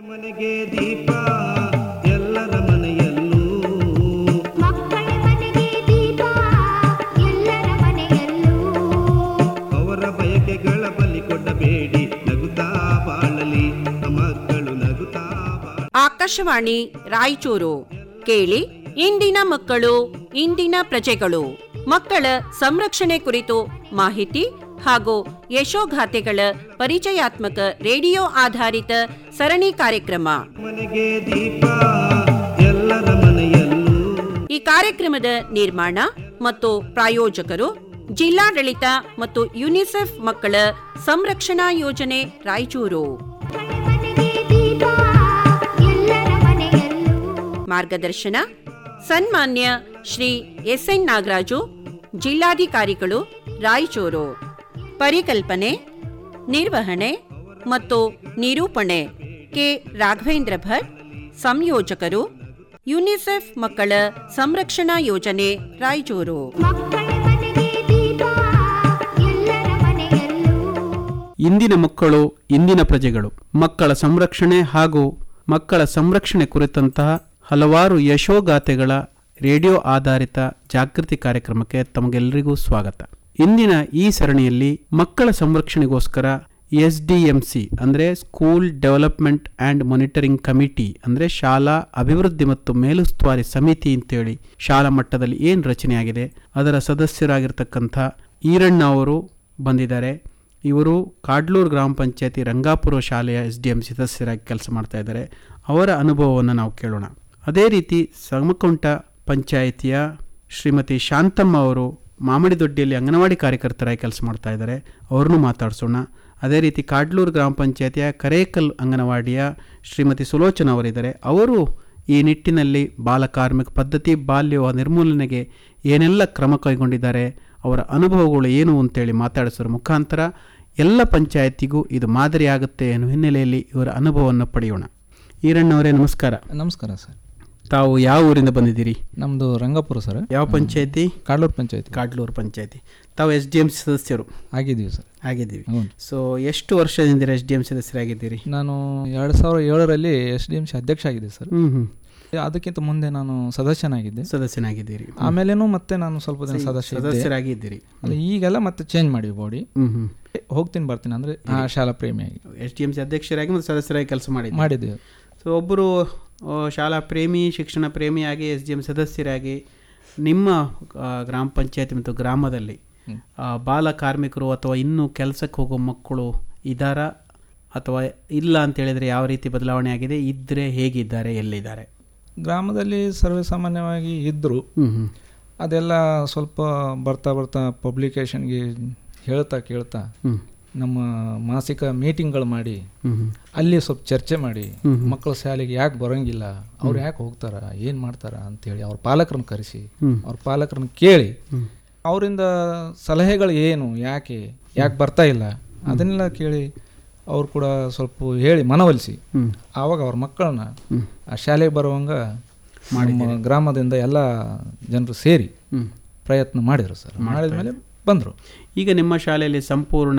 ಮನೆಗೆ ದೀಪ ಎಲ್ಲರ ಮನೆಯಲ್ಲೂ ಮಕ್ಕಳ ಮನೆಗೆ ದೀಪ ಎಲ್ಲರ ಮನೆಯಲ್ಲೂ ಅವರ ಬಯಕೆಗಳ ಬಲಿ ಕೊಡಬೇಡಿ ನಗುತ್ತಾ ಬಾಳಲಿ ಮಕ್ಕಳು ನಗುತ್ತಾ ಬಾಳ ಆಕಾಶವಾಣಿ ರಾಯಚೂರು ಕೇಳಿ ಇಂದಿನ ಮಕ್ಕಳು ಇಂದಿನ ಪ್ರಜೆಗಳು ಮಕ್ಕಳ ಸಂರಕ್ಷಣೆ ಕುರಿತು ಮಾಹಿತಿ ಹಾಗೂ ಯಶೋಗಾಥೆಗಳ ಪರಿಚಯಾತ್ಮಕ ರೇಡಿಯೋ ಆಧಾರಿತ ಸರಣಿ ಕಾರ್ಯಕ್ರಮ ಮನೆಗೆ ದೀಪ ಎಲ್ಲರ ಮನೆಯಲ್ಲೂ ಈ ಕಾರ್ಯಕ್ರಮದ ನಿರ್ಮಾಣ ಮತ್ತು ಪ್ರಾಯೋಜಕರು ಜಿಲ್ಲಾಡಳಿತ ಮತ್ತು ಯುನಿಸೆಫ್ ಮಕ್ಕಳ ಸಂರಕ್ಷಣಾ ಯೋಜನೆ ರಾಯಚೂರು ಮಕ್ಕಳ ಮನೆಗೆ ದೀಪ ಎಲ್ಲರ ಮನೆಯಲ್ಲೂ ಮಾರ್ಗದರ್ಶನ ಸನ್ಮಾನ್ಯ ಶ್ರೀ ಎಸ್ ಎನ್ ನಾಗರಾಜು ಜಿಲ್ಲಾಧಿಕಾರಿಗಳು ರಾಯಚೂರು ಪರಿಕಲ್ಪನೆ ನಿರ್ವಹಣೆ ಮತ್ತು ನಿರೂಪಣೆ ಕೆ ರಾಘವೇಂದ್ರ ಭಟ್ ಸಂಯೋಜಕರು ಯುನಿಸೆಫ್ ಮಕ್ಕಳ ಸಂರಕ್ಷಣಾ ಯೋಜನೆ ರಾಯಚೂರು ಮಕ್ಕಳ ಮನೆಗೆ ದೀಪ ಎಲ್ಲರ ಮನೆಯಲ್ಲೂ ಇಂದಿನ ಮಕ್ಕಳು ಇಂದಿನ ಪ್ರಜೆಗಳು ಮಕ್ಕಳ ಸಂರಕ್ಷಣೆ ಹಾಗೂ ಮಕ್ಕಳ ಸಂರಕ್ಷಣೆ ಕುರಿತಂತಹ ಹಲವಾರು ಯಶೋಗಾಥೆಗಳ ರೇಡಿಯೋ ಆಧಾರಿತ ಜಾಗೃತಿ ಕಾರ್ಯಕ್ರಮಕ್ಕೆ ತಮಗೆಲ್ಲರಿಗೂ ಸ್ವಾಗತ ಇಂದಿನ ಈ ಸರಣಿಯಲ್ಲಿ ಮಕ್ಕಳ ಸಂರಕ್ಷಣೆಗೋಸ್ಕರ ಎಸ್ ಡಿ ಎಂ ಸಿ ಅಂದರೆ school development and monitoring committee ಅಂದರೆ ಶಾಲಾ ಅಭಿವೃದ್ಧಿ ಮತ್ತು ಮೇಲುಸ್ತುವಾರಿ ಸಮಿತಿ ಅಂತೇಳಿ ಶಾಲಾ ಮಟ್ಟದಲ್ಲಿ ಏನು ರಚನೆಯಾಗಿದೆ ಅದರ ಸದಸ್ಯರಾಗಿರ್ತಕ್ಕಂಥ ಈರಣ್ಣ ಅವರು ಬಂದಿದ್ದಾರೆ ಇವರು ಕಾಡ್ಲೂರು ಗ್ರಾಮ ಪಂಚಾಯತಿ ರಂಗಾಪುರ ಶಾಲೆಯ ಎಸ್ ಡಿ ಎಂ ಸದಸ್ಯರಾಗಿ ಕೆಲಸ ಮಾಡ್ತಾ ಇದ್ದಾರೆ ಅವರ ಅನುಭವವನ್ನು ನಾವು ಕೇಳೋಣ ಅದೇ ರೀತಿ ಸಮಕುಂಟ ಪಂಚಾಯಿತಿಯ ಶ್ರೀಮತಿ ಶಾಂತಮ್ಮ ಅವರು ಮಾಮಿಡಿ ದೊಡ್ಡಿಯಲ್ಲಿ ಅಂಗನವಾಡಿ ಕಾರ್ಯಕರ್ತರಾಗಿ ಕೆಲಸ ಮಾಡ್ತಾ ಇದ್ದಾರೆ ಅವ್ರನ್ನೂ ಮಾತಾಡಿಸೋಣ ಅದೇ ರೀತಿ ಕಾಡ್ಲೂರು ಗ್ರಾಮ ಪಂಚಾಯತಿಯ ಕರೇಕಲ್ ಅಂಗನವಾಡಿಯ ಶ್ರೀಮತಿ ಸುಲೋಚನಾ ಅವರಿದ್ದಾರೆ ಅವರು ಈ ನಿಟ್ಟಿನಲ್ಲಿ ಬಾಲಕಾರ್ಮಿಕ ಪದ್ಧತಿ ಬಾಲ್ಯ ನಿರ್ಮೂಲನೆಗೆ ಏನೆಲ್ಲ ಕ್ರಮ ಕೈಗೊಂಡಿದ್ದಾರೆ ಅವರ ಅನುಭವಗಳು ಏನು ಅಂತೇಳಿ ಮಾತಾಡಿಸೋರ ಮುಖಾಂತರ ಎಲ್ಲ ಪಂಚಾಯತಿಗೂ ಇದು ಮಾದರಿಯಾಗುತ್ತೆ ಅನ್ನೋ ಹಿನ್ನೆಲೆಯಲ್ಲಿ ಇವರ ಅನುಭವವನ್ನು ಪಡೆಯೋಣ ಈರಣ್ಣವರೇ ನಮಸ್ಕಾರ ನಮಸ್ಕಾರ ಸರ್ ತಾವು ಯಾವ ಊರಿಂದ ಬಂದಿದ್ದೀರಿ ನಮ್ಮದು ರಂಗಾಪುರ ಸರ್ ಯಾವ ಪಂಚಾಯತಿ ಕಾಡೂರು ಪಂಚಾಯತಿ ಕಾಡ್ಲೂರು ಪಂಚಾಯತಿ ತಾವು ಎಸ್ ಡಿ ಎಂ ಸದಸ್ಯರು ಆಗಿದ್ದೀವಿ ಸರ್ ಆಗಿದ್ದೀವಿ ಹ್ಞೂ ಸೊ ಎಷ್ಟು ವರ್ಷದಿಂದ ಎಸ್ ಡಿ ಎಂ ಸದಸ್ಯರಾಗಿದ್ದೀರಿ ನಾನು ಎರಡು ಸಾವಿರದ ಏಳರಲ್ಲಿ ಎಸ್ ಡಿ ಎಮ್ ಸಿ ಅಧ್ಯಕ್ಷ ಆಗಿದ್ದೆ ಸರ್ ಹ್ಞೂ ಹ್ಞೂ ಅದಕ್ಕಿಂತ ಮುಂದೆ ನಾನು ಸದಸ್ಯನಾಗಿದ್ದೆ ಸದಸ್ಯನಾಗಿದ್ದೀರಿ ಆಮೇಲೇನೂ ಮತ್ತೆ ನಾನು ಸ್ವಲ್ಪ ದಿನ ಸದಸ್ಯ ಇದ್ದೆ ಸದಸ್ಯರಾಗಿದ್ದೀರಿ ಅಲ್ಲ, ಈಗೆಲ್ಲ ಮತ್ತೆ ಚೇಂಜ್ ಮಾಡಿ ಬಾಡಿ ಹ್ಞೂ ಹ್ಞೂ ಹೋಗ್ತೀನಿ ಬರ್ತೀನಿ ಅಂದರೆ ಆ ಶಾಲಾ ಪ್ರೇಮಿಯಾಗಿ ಎಸ್ ಡಿ ಎಂ ಸಿ ಅಧ್ಯಕ್ಷರಾಗಿ ಮತ್ತು ಸದಸ್ಯರಾಗಿ ಕೆಲಸ ಮಾಡಿದ್ದೀರಿ ಮಾಡಿದ್ದೇವೆ ಸೊ ಒಬ್ಬರು ಆ, ಶಾಲಾ ಪ್ರೇಮಿ ಶಿಕ್ಷಣ ಪ್ರೇಮಿಯಾಗಿ ಎಸ್ ಡಿ ಎಂ ಸದಸ್ಯರಾಗಿ ನಿಮ್ಮ ಆ, ಗ್ರಾಮ ಪಂಚಾಯತಿ ಮತ್ತು ಗ್ರಾಮದಲ್ಲಿ ಹ್ಮ್. ಆ, ಬಾಲ ಕಾರ್ಮಿಕರು ಅಥವಾ ಇನ್ನೂ ಕೆಲಸಕ್ಕೆ ಹೋಗೋ ಮಕ್ಕಳು ಇದ್ದಾರಾ ಅಥವಾ ಇಲ್ಲ ಅಂತ ಹೇಳಿದರೆ ಯಾವ ರೀತಿ ಬದಲಾವಣೆ ಆಗಿದೆ ಇದ್ದರೆ ಹೇಗಿದ್ದಾರೆ ಎಲ್ಲಿದ್ದಾರೆ ಗ್ರಾಮದಲ್ಲಿ ಸರ್ವೇ ಸಾಮಾನ್ಯವಾಗಿ ಇದ್ದರು ಹ್ಞೂ ಹ್ಞೂ ಅದೆಲ್ಲ ಸ್ವಲ್ಪ ಬರ್ತಾ ಬರ್ತಾ ಪಬ್ಲಿಕೇಶನ್ಗೆ ಹೇಳ್ತಾ ಕೇಳ್ತಾ ಹ್ಞೂ ನಮ್ಮ ಮಾಸಿಕ ಮೀಟಿಂಗ್ಗಳು ಮಾಡಿ ಹ್ಞೂ ಹ್ಞೂ ಅಲ್ಲಿ ಸ್ವಲ್ಪ ಚರ್ಚೆ ಮಾಡಿ ಹ್ಮ್. ಮಕ್ಕಳ ಶಾಲೆಗೆ ಯಾಕೆ ಬರೋಂಗಿಲ್ಲ ಅವ್ರು ಯಾಕೆ ಹೋಗ್ತಾರ ಏನು ಮಾಡ್ತಾರ ಅಂತೇಳಿ ಅವ್ರ ಪಾಲಕರನ್ನ ಕರೆಸಿ ಹ್ಮ್. ಅವ್ರ ಪಾಲಕರನ್ನ ಕೇಳಿ ಹ್ಮ್. ಅವರಿಂದ ಸಲಹೆಗಳು ಏನು ಯಾಕೆ ಯಾಕೆ ಬರ್ತಾ ಇಲ್ಲ ಅದನ್ನೆಲ್ಲ ಕೇಳಿ ಅವ್ರು ಕೂಡ ಸ್ವಲ್ಪ ಹೇಳಿ ಮನವೊಲಿಸಿ ಹ್ಞೂ ಆವಾಗ ಅವ್ರ ಮಕ್ಕಳನ್ನ ಹ್ಮ್. ಆ ಶಾಲೆಗೆ ಬರುವಂಗ ನಮ್ಮ ಗ್ರಾಮದಿಂದ ಎಲ್ಲ ಜನರು ಸೇರಿ ಹ್ಞೂ ಪ್ರಯತ್ನ ಮಾಡಿದ್ರು ಸರ್ ಮಾಡಿದ್ಮೇಲೆ ಬಂದರು ಈಗ ನಿಮ್ಮ ಶಾಲೆಯಲ್ಲಿ ಸಂಪೂರ್ಣ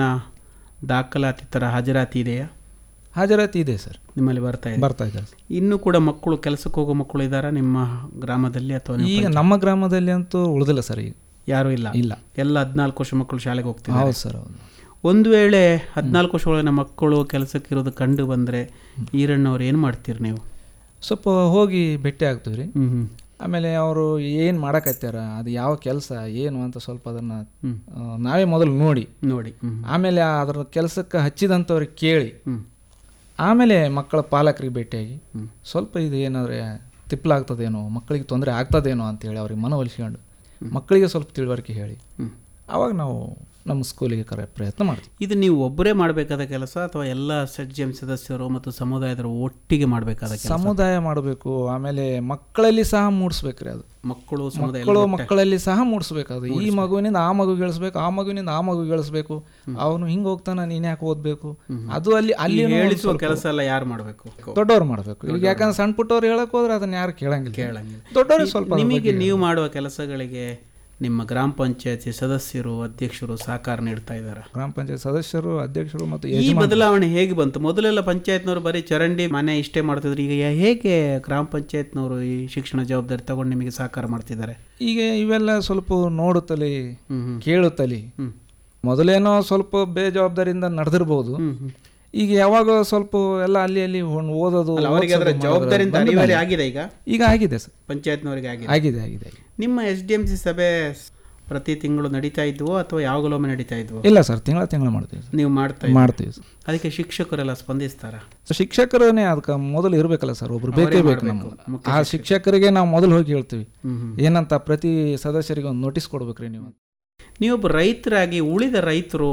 ದಾಖಲಾತಿ ಥರ ಹಾಜರಾತಿ ಇದೆಯಾ ಹಾಜರಾತಿ ಇದೆ ಸರ್ ನಿಮ್ಮಲ್ಲಿ ಬರ್ತಾ ಇದೆ ಬರ್ತಾ ಇದ್ದಾರೆ ಇನ್ನೂ ಕೂಡ ಮಕ್ಕಳು ಕೆಲಸಕ್ಕೆ ಹೋಗೋ ಮಕ್ಕಳು ಇದ್ದಾರಾ ನಿಮ್ಮ ಗ್ರಾಮದಲ್ಲಿ ಅಥವಾ ನಿಮ್ಮ ಈಗ ನಮ್ಮ ಗ್ರಾಮದಲ್ಲಿ ಅಂತೂ ಉಳಿದಿಲ್ಲ ಸರ್ ಈಗ ಯಾರೂ ಇಲ್ಲ ಇಲ್ಲ ಎಲ್ಲ ಹದಿನಾಲ್ಕು ವರ್ಷ ಮಕ್ಕಳು ಶಾಲೆಗೆ ಹೋಗ್ತಿದ್ದಾರೆ ಹೌದು ಸರ್ ಹೌದು ಒಂದು ವೇಳೆ ಹದಿನಾಲ್ಕು ವರ್ಷ ಒಳಗಿನ ಮಕ್ಕಳು ಕೆಲಸಕ್ಕೆ ಇರೋದು ಕಂಡು ಬಂದರೆ ಈರಣ್ಣವ್ರು ಏನು ಮಾಡ್ತೀರಿ ನೀವು ಸ್ವಲ್ಪ ಹೋಗಿ ಭೇಟಿ ಆಗ್ತೀವಿ ರೀ ಹ್ಞೂ ಹ್ಞೂ ಆಮೇಲೆ ಅವರು ಏನು ಮಾಡಕತ್ಯಾರ ಅದು ಯಾವ ಕೆಲಸ ಏನು ಅಂತ ಸ್ವಲ್ಪ ಅದನ್ನು ಹ್ಮ್. ನಾವೇ ಮೊದಲು ನೋಡಿ ನೋಡಿ ಹ್ಞೂ ಆಮೇಲೆ ಅದರ ಕೆಲಸಕ್ಕೆ ಹಚ್ಚಿದಂಥವ್ರಿಗೆ ಕೇಳಿ ಹ್ಞೂ ಆಮೇಲೆ ಮಕ್ಕಳ ಪಾಲಕರಿಗೆ ಭೇಟಿಯಾಗಿ ಹ್ಮ್. ಸ್ವಲ್ಪ ಇದು ಏನಾದ್ರೆ ತಿಪ್ಪಲಾಗ್ತದೇನೋ ಮಕ್ಕಳಿಗೆ ತೊಂದರೆ ಆಗ್ತದೇನೋ ಅಂತೇಳಿ ಅವ್ರಿಗೆ ಮನವೊಲಿಸ್ಕೊಂಡು ಮಕ್ಕಳಿಗೆ ಸ್ವಲ್ಪ ತಿಳುವಳಿಕೆ ಹೇಳಿ ಹ್ಞೂ ಆವಾಗ ನಾವು ನಮ್ಮ ಸ್ಕೂಲಿಗೆ ಕರೆ ಪ್ರಯತ್ನ ಮಾಡ್ತೀವಿ ಇದು ನೀವು ಒಬ್ಬರೇ ಮಾಡಬೇಕಾದ ಕೆಲಸ ಅಥವಾ ಎಲ್ಲ ಸೆಟ್ ಜಿ ಎಂ ಸದಸ್ಯರು ಮತ್ತು ಸಮುದಾಯದವರು ಒಟ್ಟಿಗೆ ಮಾಡಬೇಕಾದ ಕೆಲಸ ಸಮುದಾಯ ಮಾಡಬೇಕು ಆಮೇಲೆ ಮಕ್ಕಳಲ್ಲಿ ಸಹ ಮೂಡಿಸ್ಬೇಕ್ರಿ ಅದು ಮಕ್ಕಳು ಸಮುದಾಯ ಮಕ್ಕಳು ಮಕ್ಕಳಲ್ಲಿ ಸಹ ಮೂಡಿಸ್ಬೇಕು ಅದು ಈ ಮಗುವಿನಿಂದ ಆ ಮಗು ಗಳಿಸ್ಬೇಕು ಆ ಮಗುವಿನಿಂದ ಆ ಮಗು ಗಳಿಸ್ಬೇಕು ಅವನು ಹಿಂಗೆ ಹೋಗ್ತಾನ ನೀನ್ ಯಾಕೆ ಓದ್ಬೇಕು ಅದು ಅಲ್ಲಿ ಅಲ್ಲಿ ಹೇಳಿಸುವ ಕೆಲಸ ಎಲ್ಲ ಯಾರು ಮಾಡಬೇಕು ದೊಡ್ಡವ್ರು ಮಾಡಬೇಕು ಈಗ ಯಾಕಂದ್ರೆ ಸಣ್ಣ ಪುಟ್ಟವ್ರು ಹೇಳಕ್ ಹೋದ್ರೆ ಅದನ್ನ ಯಾರು ಕೇಳಂಗಿಲ್ಲ ಕೇಳಂಗಿಲ್ಲ ದೊಡ್ಡವ್ರಿಗೆ ಸ್ವಲ್ಪ ಅದ್ರ ನಿಮಗೆ ಬಗ್ಗೆ ನೀವು ಮಾಡುವ ಕೆಲಸಗಳಿಗೆ ನಿಮ್ಮ ಗ್ರಾಮ ಪಂಚಾಯತಿ ಸದಸ್ಯರು ಅಧ್ಯಕ್ಷರು ಸಹಕಾರ ನೀಡ್ತಾ ಇದ್ದಾರೆ ಗ್ರಾಮ ಪಂಚಾಯತ್ ಸದಸ್ಯರು ಅಧ್ಯಕ್ಷರು ಮತ್ತು ಈ ಯಜಮಾನ ಬದಲಾವಣೆ ಹೇಗೆ ಬಂತು ಮೊದಲೆಲ್ಲ ಪಂಚಾಯತ್ನವರು ಬರೀ ಚರಂಡಿ ಮನೆ ಇಷ್ಟೇ ಮಾಡ್ತಿದ್ರು ಈಗ ಯಾ- ಹೇಗೆ ಗ್ರಾಮ ಪಂಚಾಯತ್ನವರು ಈ ಶಿಕ್ಷಣ ಜವಾಬ್ದಾರಿ ತಗೊಂಡು ನಿಮಗೆ ಸಹಕಾರ ಮಾಡ್ತಿದ್ದಾರೆ ಈಗ ಇವೆಲ್ಲ ಸ್ವಲ್ಪ ನೋಡುತ್ತಲಿ ಹ್ಮ್ ಹ್ಮ್. ಕೇಳುತ್ತಲಿ ಹ್ಮ್. ಮೊದಲೇನೋ ಸ್ವಲ್ಪ ಬೇಜವಾಬ್ದಾರಿಯಿಂದ ನಡೆದಿರ್ಬೋದು ಹ್ಮ್ ಹ್ಮ್. ಈಗ ಯಾವಾಗ ಸ್ವಲ್ಪ ಎಲ್ಲ ಅಲ್ಲಿ ಅಲ್ಲಿ ಹೊಣ್- ಓದೋದು ಅಲ್ಲ, ಅವರಿಗೆ ಅದರ ಓದ್ಸೋದು ಜವಾಬ್ದಾರಿ ಅಂತ ಮಾಡಿದ್ರೆ ಅನಿವಾರ್ಯ ಬಂದ ಆಗಿದೆ ಈಗ ಈಗ ಆಗಿದೆ ಸರ್ ಪಂಚಾಯತ್ನವರಿಗೆ ಆಗಿದೆ ಆಗಿದೆ ಆಗಿದೆ ಆಗಿದೆ. ನಿಮ್ಮ ಎಸ್ ಡಿ ಎಂ ಸಿ ಸಭೆ ಪ್ರತಿ ತಿಂಗಳು ನಡೀತಾ ಇದ್ವೋ ಅಥವಾ ಯಾವಾಗಲೊಮ್ಮೆ ನಡೀತಾ ಇದ್ವೋ ಇಲ್ಲ ಸರ್ ತಿಂಗಳ ತಿಂಗಳ ಮಾಡ್ತೀವಿ ಸರ್. ನೀವು ಮಾಡ್ತಾ ಇದ್ದೀರಿ. ಮಾಡ್ತೀವಿ ಸರ್ ಅದಕ್ಕೆ ಶಿಕ್ಷಕರೆಲ್ಲ ಸ್ಪಂದಿಸ್ತಾರ ಸೊ ಶಿಕ್ಷಕರನ್ನೇ ಅದಕ್ಕೆ ಮೊದಲು ಇರಬೇಕಲ್ಲ ಸರ್ ಒಬ್ರು ಬೇಕೇ ಅವರೇ ಬೇಕು ಮಾಡ್ಬೇಕು, ನಮ್ಗೆ ಮುಖ್ಯ ಆ ಶಿಕ್ಷಕರಿಗೆ ನಾವು ಮೊದಲು ಹೋಗಿ ಹೇಳ್ತೀವಿ ಹ್ಮ್ ಹ್ಮ್. ಏನಂತ ಪ್ರತಿ ಸದಸ್ಯರಿಗೆ ಒಂದು ನೋಟಿಸ್ ಕೊಡ್ಬೇಕ್ರಿ ನೀವು ನೀವೊಬ್ಬ ರೈತರಾಗಿ ಉಳಿದ ರೈತರು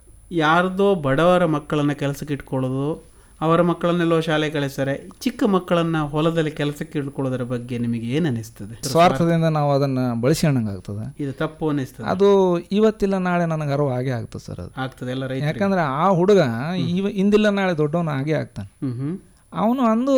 ಯಾರ್ದೋ ಬಡವರ ಮಕ್ಕಳನ್ನು ಕೆಲಸಕ್ಕೆ ಇಟ್ಕೊಳ್ಳೋದು ಅವರ ಮಕ್ಕಳನ್ನೆಲ್ಲೋ ಶಾಲೆ ಕಳಿಸ್ತಾರೆ ಚಿಕ್ಕ ಮಕ್ಕಳನ್ನ ಹೊಲದಲ್ಲಿ ಕೆಲಸಕ್ಕೆ ಇಟ್ಕೊಳ್ಳೋದ್ರ ಬಗ್ಗೆ ನಿಮಗೆ ಏನು ಅನಿಸ್ತದೆ ಸ್ವಾರ್ಥದಿಂದ ನಾವು ಅದನ್ನ ಬಳಸ್ಕೊಂಡಂಗಾಗ್ತದೆ ಇದು ತಪ್ಪು ಅನಿಸ್ತದೆ ಅದು ಇವತ್ತಿಲ್ಲ ನಾಳೆ ನನಗೆ ಅರಿವು ಆಗೇ ಆಗ್ತದೆ ಸರ್ ಅದು ಆಗ್ತದೆ ಎಲ್ಲ ರೈತ ಯಾಕಂದ್ರೆ ಆ ಹುಡುಗ ಇವ ಇಂದಿಲ್ಲ ನಾಳೆ ದೊಡ್ಡವನು ಆಗೇ ಆಗ್ತಾನೆ ಹ್ಮ್ ಹ್ಮ್ ಅವನು ಅಂದು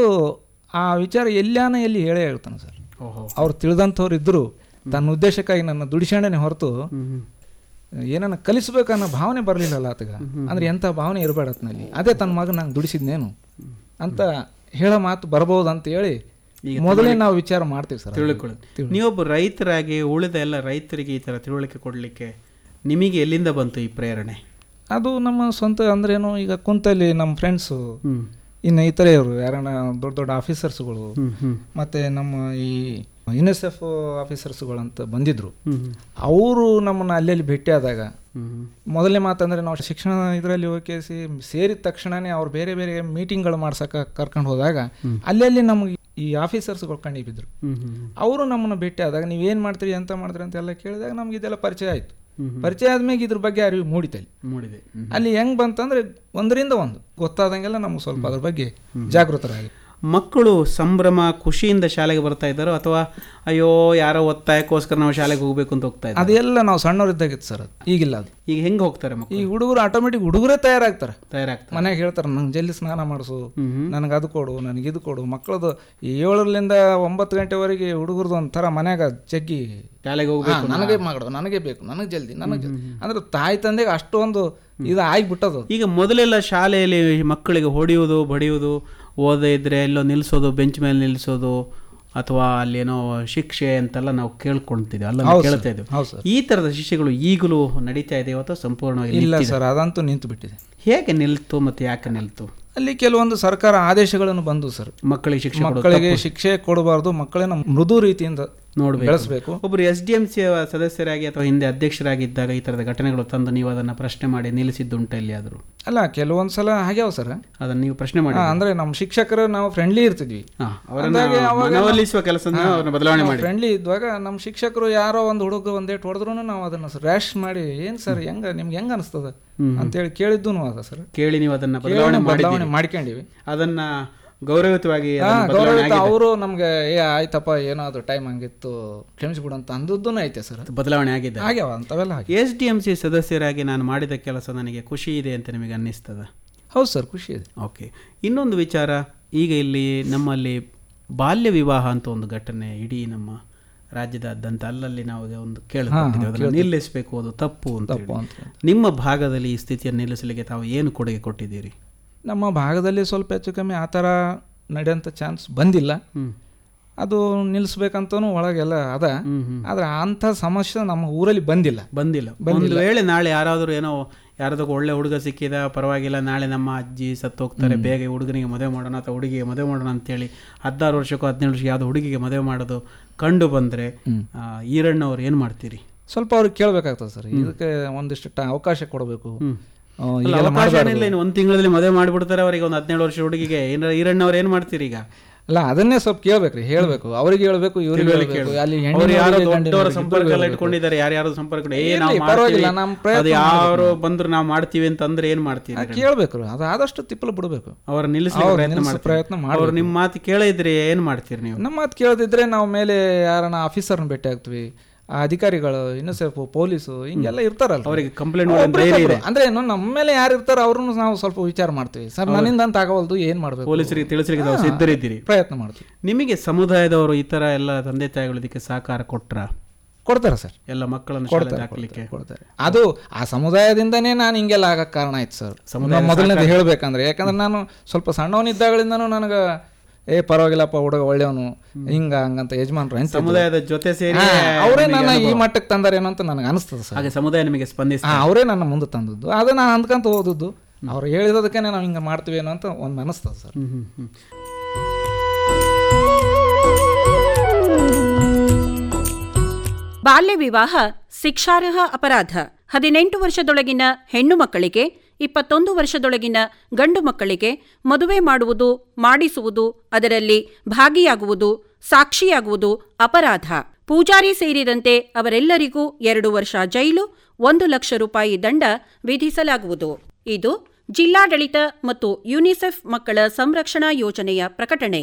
ಆ ವಿಚಾರ ಎಲ್ಲಾನ ಎಲ್ಲಿ ಹೇಳೇ ಹೇಳ್ತಾನೆ ಸರ್ ಓಹೋ ಅವ್ರು ತಿಳಿದಂಥವ್ರು ಇದ್ದರು ತನ್ನ ಉದ್ದೇಶಕ್ಕಾಗಿ ನನ್ನ ದುಡಿಸ್ಕೊಂಡೇ ಹೊರತು ಹ್ಮ್ ಹ್ಮ್ ಏನನ್ನ ಕಲಿಸ್ಬೇಕನ್ನೋ ಭಾವನೆ ಬರಲಿಲ್ಲಲ್ಲ ಆತಗ ಅಂದ್ರೆ ಎಂಥ ಭಾವನೆ ಇರಬೇಡ ಆತನಲ್ಲಿ ಅದೇ ತನ್ನ ಮಗ ನಂಗೆ ದುಡಿಸಿದ್ನೇನು ಅಂತ ಹೇಳೋ ಮಾತು ಬರ್ಬೋದು ಅಂತ ಹೇಳಿ ಈಗ ಮೊದಲೇ ನಾವು ವಿಚಾರ ಮಾಡ್ತೀವಿ ಸರ್ ತಿಳ್ಕೊಳ್ಳಿ ನೀವೊಬ್ಬ ರೈತರಾಗಿ ಉಳಿದ ಎಲ್ಲ ರೈತರಿಗೆ ಈ ಥರ ತಿಳುವಳಿಕೆ ಕೊಡಲಿಕ್ಕೆ ನಿಮಗೆ ಎಲ್ಲಿಂದ ಬಂತು ಈ ಪ್ರೇರಣೆ ಅದು ನಮ್ಮ ಸ್ವಂತ ಅಂದ್ರೇನು ಈಗ ಕುಂತಲ್ಲಿ ನಮ್ಮ ಫ್ರೆಂಡ್ಸು ಹ್ಮ್ ಇನ್ನು ಇತರೆಯವರು ಯಾರನ್ನ ದೊಡ್ಡ ದೊಡ್ಡ ಆಫೀಸರ್ಸ್ಗಳು ಹ್ಮ್ ಹ್ಮ್ ಮತ್ತು ನಮ್ಮ ಈ ಯುನಿಸೆಫ್ ಆಫೀಸರ್ಸ್ಗಳಂತ ಬಂದಿದ್ರು ಹ್ಮ್ ಹ್ಮ್ ಅವರು ನಮ್ಮನ್ನು ಅಲ್ಲಲ್ಲಿ ಭೇಟಿಯಾದಾಗ ಹ್ಮ್ ಹ್ಮ್ ಮೊದಲನೇ ಮಾತಂದರೆ ನಾವು ಶಿಕ್ಷಣ ಇದರಲ್ಲಿ ಹೋಗಿ ಸಿ- ಸೇರಿದ ತಕ್ಷಣನೇ ಅವ್ರು ಬೇರೆ ಬೇರೆ ಮೀಟಿಂಗ್ಗಳು ಮಾಡ್ಸಕ್ಕೆ ಕರ್ಕೊಂಡು ಹೋದಾಗ ಅಲ್ಲಲ್ಲಿ ನಮಗೆ ಈ ಆಫೀಸರ್ಸ್ಗಳು ಕಣ್ಣಿಗೆ ಬಿದ್ದರು ಹ್ಮ್ ಹ್ಮ್ ಅವರು ನಮ್ಮನ್ನು ಭೇಟಿ ಆದಾಗ ನೀವೇನು ಮಾಡ್ತೀರಿ ಎಂತ ಮಾಡ್ತೀರಿ ಅಂತ ಎಲ್ಲ ಕೇಳಿದಾಗ ನಮ್ಗೆ ಇದೆಲ್ಲ ಪರಿಚಯ ಆಯಿತು ಹ್ಮ್ ಹ್ಮ್. ಪರಿಚಯ ಆದ್ಮೇಲೆ ಇದ್ರ ಬಗ್ಗೆ ಅರಿವು ಮೂಡಿತಲ್ಲಿ ಮೂಡಿದೆ ಹ್ಮ್. ಅಲ್ಲಿ ಹೆಂಗ್ ಬಂತಂದ್ರೆ ಒಂದರಿಂದ ಒಂದು ಗೊತ್ತಾದಂಗೆಲ್ಲ ನಮ್ಗೆ ಸ್ವಲ್ಪ ಅದ್ರ ಬಗ್ಗೆ ಜಾಗೃತರಾಗಿ ಮಕ್ಕಳು ಸಂಭ್ರಮ ಖುಷಿಯಿಂದ ಶಾಲೆಗೆ ಬರ್ತಾ ಇದ್ದಾರೋ ಅಥವಾ ಅಯ್ಯೋ ಯಾರೋ ಒತ್ತಾಯಕ್ಕೋಸ್ಕರ ನಾವು ಶಾಲೆಗೆ ಹೋಗ್ಬೇಕು ಅಂತ ಹೋಗ್ತಾ ಇದ್ದಾರೆ ಅದೆಲ್ಲ ನಾವು ಸಣ್ಣವರಿದ್ದಾಗಿತ್ತು ಸರ್ ಅದು ಈಗಿಲ್ಲ ಅದು ಈಗ ಹೆಂಗೆ ಹೋಗ್ತಾರೆ ಈ ಮಕ್ಕಳು ಹುಡುಗರು ಆಟೋಮೆಟಿಕ್ ಹುಡುಗರೇ ತಯಾರಾಗ್ತಾರೆ ತಯಾರಾಗ್ತಾರೆ ಮನೆಗೆ ಹೇಳ್ತಾರೆ ನಂಗೆ ಜಲ್ದಿ ಸ್ನಾನ ಮಾಡಿಸು ಹ್ಮ್ ಹ್ಮ್. ನನಗೆ ಅದು ಕೊಡು ನನಗೆ ಇದು ಕೊಡು ಮಕ್ಕಳದು ಈ ಏಳರಿಂದ ಒಂಬತ್ತು ಗಂಟೆವರೆಗೆ ಹುಡುಗರದು ಒಂಥರ ಮನ್ಯಾಗ ಜಗ್ಗಿ ಶಾಲೆಗೆ ಹಾ, ಹೋಗ್ಬೇಕು ನನಗೆ ಮಾಡು ನನಗೆ ಬೇಕು ನನಗೆ ಜಲ್ದಿ ನನಗೆ ಜಲ್ದಿ ಅಂದ್ರೆ ತಾಯಿ ತಂದೆಗೆ ಅಷ್ಟೊಂದು ಇದು ಆಗ್ಬಿಟ್ಟದು ಈಗ ಮೊದಲೆಲ್ಲ ಶಾಲೆಯಲ್ಲಿ ಮಕ್ಕಳಿಗೆ ಹೊಡೆಯುವುದು ಬಡಿಯುವುದು ಓದೇ ಇದ್ರೆ ಎಲ್ಲೋ ನಿಲ್ಲಿಸೋದು ಬೆಂಚ್ ಮೇಲೆ ನಿಲ್ಲಿಸೋದು ಅಥವಾ ಅಲ್ಲಿ ಏನೋ ಶಿಕ್ಷೆ ಅಂತೆಲ್ಲ ನಾವು ಕೇಳ್ಕೊಳ್ತಿದ್ವಿ ಅಲ್ಲ ನಾವು ಕೇಳ್ತಾ ಇದ್ವಿ ಹೌದು ಸರ್ ಈ ತರದ ಶಿಕ್ಷೆಗಳು ಈಗಲೂ ನಡೀತಾ ಇದೆಯೋ ಅಥವಾ ಸಂಪೂರ್ಣವಾಗಿ ಇಲ್ಲ ನಿಂತಿದೆ? ಸರ್ ಅದಂತೂ ನಿಂತು ಬಿಟ್ಟಿದೆ ಹೇಗೆ ನಿಲ್ತು ಮತ್ತೆ ಯಾಕೆ ನಿಲ್ತು ಅಲ್ಲಿ ಕೆಲವೊಂದು ಸರ್ಕಾರ ಆದೇಶಗಳನ್ನು ಬಂದು ಸರ್ ಮಕ್ಕಳಿಗೆ ಶಿಕ್ಷೆ ಕೊಡೋದು ಮಕ್ಕಳಿಗೆ ಶಿಕ್ಷೆ ಕೊಡಬಾರ್ದು ಮಕ್ಕಳನ್ನ ಮೃದು ರೀತಿಯಿಂದ ನೋಡ್ಬೇಕು ಬೆಳೆಸಬೇಕು ಒಬ್ಬರು ಎಸ್ ಡಿ ಎಂ ಸಿ ಸದಸ್ಯರಾಗಿ ಅಥವಾ ಹಿಂದೆ ಅಧ್ಯಕ್ಷರಾಗಿದ್ದಾಗ ಈ ತರದ ಘಟನೆಗಳು ತಂದು ನೀವು ಅದನ್ನ ಪ್ರಶ್ನೆ ಮಾಡಿ ನಿಲ್ಲಿಸಿದ್ದುಂಟ ಎಲ್ಲಿಯಾದರೂ ಅಲ್ಲ ಕೆಲವೊಂದು ಸಲ ಆಗ್ಯಾವ ಸರ್ ಅದನ್ನ ನೀವು ಪ್ರಶ್ನೆ ಮಾಡಿ ಅಂದ್ರೆ ನಮ್ಮ ಶಿಕ್ಷಕರು ನಾವು ಫ್ರೆಂಡ್ಲಿ ಇರ್ತಿದ್ವಿ ಹಾ, ಅವರನ್ನ ಮನವೊಲಿಸುವ ಕೆಲಸ ಅವ್ರನ್ನ ಬದಲಾವಣೆ ಮಾಡಿ ಫ್ರೆಂಡ್ಲಿ ಇದ್ದಾಗ ನಮ್ಮ ಶಿಕ್ಷಕರು ಯಾರೋ ಒಂದು ಹುಡುಗ ಒಂದೇಟ್ ಹೊಡೆದ್ರು ನಾವು ಅದನ್ನ ರ್ಯಾಶ್ ಮಾಡಿ ಏನ್ ಸರ್ ಹೆಂಗ ನಿಮ್ಗೆ ಹೆಂಗ ಅನಿಸ್ತದ ಅಂತೇಳಿ ಕೇಳಿದ್ದು ಅದ ಸರ್ ಕೇಳಿ ನೀವು ಅದನ್ನ ಬದಲಾವಣೆ ಮಾಡಿ ಬದಲಾವಣೆ ಮಾಡ್ಕೊಂಡಿವಿ ಅದನ್ನ ಗೌರವಯುತವಾಗಿ ಹಾ, ಅದನ್ನ ಬದಲಾವಣೆ ಗೌರವಿತ ಆಗಿದೆ. ಅವರು ನಮ್ಗೆ ಏ ಆಯ್ತಪ್ಪ ಏನೋ ಅದು ಟೈಮ್ ಹಂಗಿತ್ತು ಕ್ಷಮಿಸ್ಬಿಡು ಅಂತ ಅಂದದ್ದು ಐತೆ ಸರ್ ಬದಲಾವಣೆ ಆಗಿದೆ ಆಗ್ಯಾವ ಅಂತವೆಲ್ಲ ಆಗಿ ಎಸ್ ಡಿ ಎಂ ಸಿ ಸದಸ್ಯರಾಗಿ ನಾನು ಮಾಡಿದ ಕೆಲಸ ನನಗೆ ಖುಷಿ ಇದೆ ಅಂತ ನಿಮಗೆ ಅನ್ನಿಸ್ತದ ಹೌದು ಸರ್ ಖುಷಿ ಇದೆ ಓಕೆ ಇನ್ನೊಂದು ವಿಚಾರ ಈಗ ಇಲ್ಲಿ ನಮ್ಮಲ್ಲಿ ಬಾಲ್ಯ ವಿವಾಹ ಅಂತ ಒಂದು ಘಟನೆ ಇಡೀ ನಮ್ಮ ರಾಜ್ಯದಾದ್ಯಂತ ಅಲ್ಲಲ್ಲಿ ನಾವು ಒಂದು ಕೇಳ್ತಿದ್ದೀವಿ ಅದನ್ನು ನಿಲ್ಲಿಸಬೇಕು ಅದು ತಪ್ಪು ಅಂತ ಹೇಳಿ. ತಪ್ಪು ಅಂತ ನಿಮ್ಮ ಭಾಗದಲ್ಲಿ ಈ ಸ್ಥಿತಿಯನ್ನು ನಿಲ್ಲಿಸಲಿಕ್ಕೆ ತಾವು ಏನು ಕೊಡುಗೆ ಕೊಟ್ಟಿದ್ದೀರಿ ನಮ್ಮ ಭಾಗದಲ್ಲಿ ಸ್ವಲ್ಪ ಹೆಚ್ಚು ಕಮ್ಮಿ ಆ ಥರ ನಡೆಯೋಂಥ ಚಾನ್ಸ್ ಬಂದಿಲ್ಲ ಹ್ಮ್ ಅದು ನಿಲ್ಲಿಸ್ಬೇಕಂತನೂ ಒಳಗೆಲ್ಲ ಅದ ಹ್ಮ್ ಹ್ಮ್ ಆದ್ರೆ ಅಂಥ ಸಮಸ್ಯೆ ನಮ್ಮ ಊರಲ್ಲಿ ಬಂದಿಲ್ಲ ಬಂದಿಲ್ಲ ಒಂದು ವೇಳೆ ನಾಳೆ ಯಾರಾದರೂ ಏನೋ ಯಾರದಕ್ಕೆ ಒಳ್ಳೆ ಹುಡುಗ ಸಿಕ್ಕಿದ ಪರವಾಗಿಲ್ಲ ನಾಳೆ ನಮ್ಮ ಅಜ್ಜಿ ಸತ್ತು ಹೋಗ್ತಾರೆ ಬೇಗ ಈ ಹುಡುಗನಿಗೆ ಮದುವೆ ಮಾಡೋಣ ಅಥವಾ ಹುಡುಗಿಗೆ ಮದುವೆ ಮಾಡೋಣ ಅಂತೇಳಿ ಹದಿನಾರು ವರ್ಷಕ್ಕೋ ಹದಿನೇಳು ವರ್ಷಕ್ಕೆ ಯಾವುದೋ ಹುಡುಗಿಗೆ ಮದುವೆ ಮಾಡೋದು ಕಂಡು ಬಂದರೆ ಈರಣ್ಣವ್ರು ಏನು ಮಾಡ್ತೀರಿ ಸ್ವಲ್ಪ ಅವ್ರಿಗೆ ಕೇಳಬೇಕಾಗ್ತದೆ ಸರ್ ಇದಕ್ಕೆ ಒಂದಿಷ್ಟು ಟ ಅವಕಾಶ ಕೊಡಬೇಕು ಆ, ಅಲ್ಲ, ಈಗೆಲ್ಲ ಅವಕಾಶ ಮಾಡ್ಬಾರ್ದು. ಏನಿಲ್ಲ ಇನ್ನು ಒಂದು ತಿಂಗಳಲ್ಲಿ ಮದುವೆ ಮಾಡಿಬಿಡ್ತಾರೆ ಅವರಿಗೆ ಒಂದು ಹದಿನೇಳು ವರ್ಷ ಹುಡುಗಿಗೆ ಏನಾರ ಈರಣ್ಣವ್ರು ಏನು ಮಾಡ್ತೀರಿ ಈಗ ಅಲ್ಲ ಅದನ್ನೇ ಸ್ವಲ್ಪ ಕೇಳ್ಬೇಕ್ರಿ ಹೇಳ್ಬೇಕು ಅವ್ರಿಗೆ ಹೇಳ್ಬೇಕು ಇವ್ರಿಗೆ ಹೇಳ್ಬೇಕು ಅಲ್ಲಿ ಅವ್ರು ಯಾರೋ ಹೆಣ್ಣಿನವ್ರಿಗೆ, ದೊಡ್ಡವರ ಗಂಡಿನವ್ರಿಗೆ ಸಂಪರ್ಕ ಎಲ್ಲ ಇಬ್ರಿಗೂ ಇಟ್ಕೊಂಡಿದ್ದಾರೆ ಯಾರ್ಯಾರು ಸಂಪರ್ಕ ಇಟ್ಕೊಂಡು, ಏ ಇರ್ಲಿ, ನಾವು ಪರವಾಗಿಲ್ಲ, ಮಾಡ್ತೀವಿ ನಮ್ಮ ಪ್ರಯತ್ನ ಅದು ಯಾರು ಬಂದ್ರು ನಾವು ಮಾಡ್ತೀವಿ ಅಂತ ಅಂದ್ರೆ ಏನ್ ಮಾಡ್ತೀವಿ ಹೇಳ್ಬೇಕು. ಕೇಳ್ಬೇಕು ರೀ. ಅದು ಆದಷ್ಟು ತಿಪ್ಪಲು ಬಿಡಬೇಕು ಅವ್ರ ನಿಲ್ಲಿಸ್ಲಿಕ್ಕೆ ಅವ್ರು ಪ್ರಯತ್ನ ನಿಲ್ಲಿಸೋ ಮಾಡ್ತೀರಿ ಪ್ರಯತ್ನ ಅವ್ರು ಮಾಡ್ಬೇಕು. ನಿಮ್ಮ ಮಾತು ಕೇಳಿದ್ರೆ ಏನ್ ಮಾಡ್ತೀರಿ ನೀವು ನಮ್ಮ ಮಾತು ಕೇಳದಿದ್ರೆ ನಾವು ಮೇಲೆ ಯಾರನ್ನ ಆಫೀಸರ್ನ ಭೇಟಿ ಆಗ್ತೀವಿ ಆ ಅಧಿಕಾರಿಗಳು ಯುನಿಸೆಫ್ ಪೊಲೀಸು ಹಿಂಗೆಲ್ಲ ಇರ್ತಾರಲ್ಲ ಅವರಿಗೆ ಕಂಪ್ಲೇಂಟ್ ಮಾಡೋ ಧೈರ್ಯ ಇದೆ ಅಂದ್ರೆ ಏನು ನಮ್ಮ ಮೇಲೆ ಯಾರು ಇರ್ತಾರೋ ಅವ್ರನ್ನು ನಾವು ಸ್ವಲ್ಪ ವಿಚಾರ ಮಾಡ್ತೀವಿ ಸರ್ ನನ್ನಿಂದ ಅಂತ ಆಗವಲ್ದು ಏನ್ ಮಾಡ್ಬೇಕು ಪೊಲೀಸರಿಗೆ ತಿಳಿಸ್ಲಿಕ್ಕೆ ತಾವು ಸಿದ್ಧರಿದ್ದೀರಿ ಪ್ರಯತ್ನ ಮಾಡ್ತೀವಿ ನಿಮಗೆ ಸಮುದಾಯದವರು ಈ ತರ ಎಲ್ಲ ತಂದೆ ತಾಯಿಗಳು ಇದಕ್ಕೆ ಸಹಕಾರ ಕೊಟ್ರ ಕೊಡ್ತಾರೆ ಸರ್ ಎಲ್ಲ ಮಕ್ಕಳನ್ನು ಶಾಲೆ ಕೊಡ್ತಾರೆ ಹಾಕ್ಲಿಕ್ಕೆ ಕೊಡ್ತಾರೆ ಅದು ಆ ಸಮುದಾಯದಿಂದನೇ ನಾನು ಹಿಂಗೆಲ್ಲ ಆಗಕ್ಕೆ ಕಾರಣ ಆಯ್ತು ಸರ್ ಮೊದಲನೇದು ಹೇಳ್ಬೇಕಂದ್ರೆ ಯಾಕಂದ್ರೆ ನಾನು ಸ್ವಲ್ಪ ಸಣ್ಣವನಿದ್ದಾಗಳಿಂದನೂ ನನಗೆ ಏ ಪರವಾಗಿಲ್ಲಪ್ಪ ಹುಡುಗ ಒಳ್ಳೆಯವನು ಹಿಂಗ ಹಂಗಂತ ಯಜಮಾನ್ರು ಅಂತ ಸಮುದಾಯದ ಜೊತೆ ಸೇರಿ ಅವರೇ ನಿಮಗೆ ನನ್ನ ಈ ಅನುಭವ. ಮಟ್ಟಕ್ಕೆ ತಂದಾರೇನೋ ಅಂತ ನನಗೆ ಅನಿಸ್ತದೆ ಸರ್ ಹಾಗೆ ಸಮುದಾಯ ನಿಮಗೆ ಸ್ಪಂದಿಸ ಹಾ ಅವರೇ ನನ್ನ ಮುಂದೆ ತಂದದ್ದು ಅದು ನಾನು ಅಂದ್ಕೊಂತ ಓದದ್ದು ಅವ್ರು ಹೇಳಿದದಕ್ಕೆ ನಾವು ಹಿಂಗೆ ಮಾಡ್ತೀವೇನೋ ಅಂತ ಒಂದು ಅನಿಸ್ತದೆ ಸರ್ ಹ್ಮ್ ಹ್ಮ್ ಹ್ಮ್ ಬಾಲ್ಯ ವಿವಾಹ ಶಿಕ್ಷಾರ್ಹ ಅಪರಾಧ ಹದಿನೆಂಟು ವರ್ಷದೊಳಗಿನ ಹೆಣ್ಣು ಮಕ್ಕಳಿಗೆ ಇಪ್ಪತ್ತೊಂದು ವರ್ಷದೊಳಗಿನ ಗಂಡು ಮಕ್ಕಳಿಗೆ ಮದುವೆ ಮಾಡುವುದು ಮಾಡಿಸುವುದು ಅದರಲ್ಲಿ ಭಾಗಿಯಾಗುವುದು ಸಾಕ್ಷಿಯಾಗುವುದು ಅಪರಾಧ ಪೂಜಾರಿ ಸೇರಿದಂತೆ ಅವರೆಲ್ಲರಿಗೂ ಎರಡು ವರ್ಷ ಜೈಲು ಒಂದು ಲಕ್ಷ ರೂಪಾಯಿ ದಂಡ ವಿಧಿಸಲಾಗುವುದು ಇದು ಜಿಲ್ಲಾಡಳಿತ ಮತ್ತು ಯುನಿಸೆಫ್ ಮಕ್ಕಳ ಸಂರಕ್ಷಣಾ ಯೋಜನೆಯ ಪ್ರಕಟಣೆ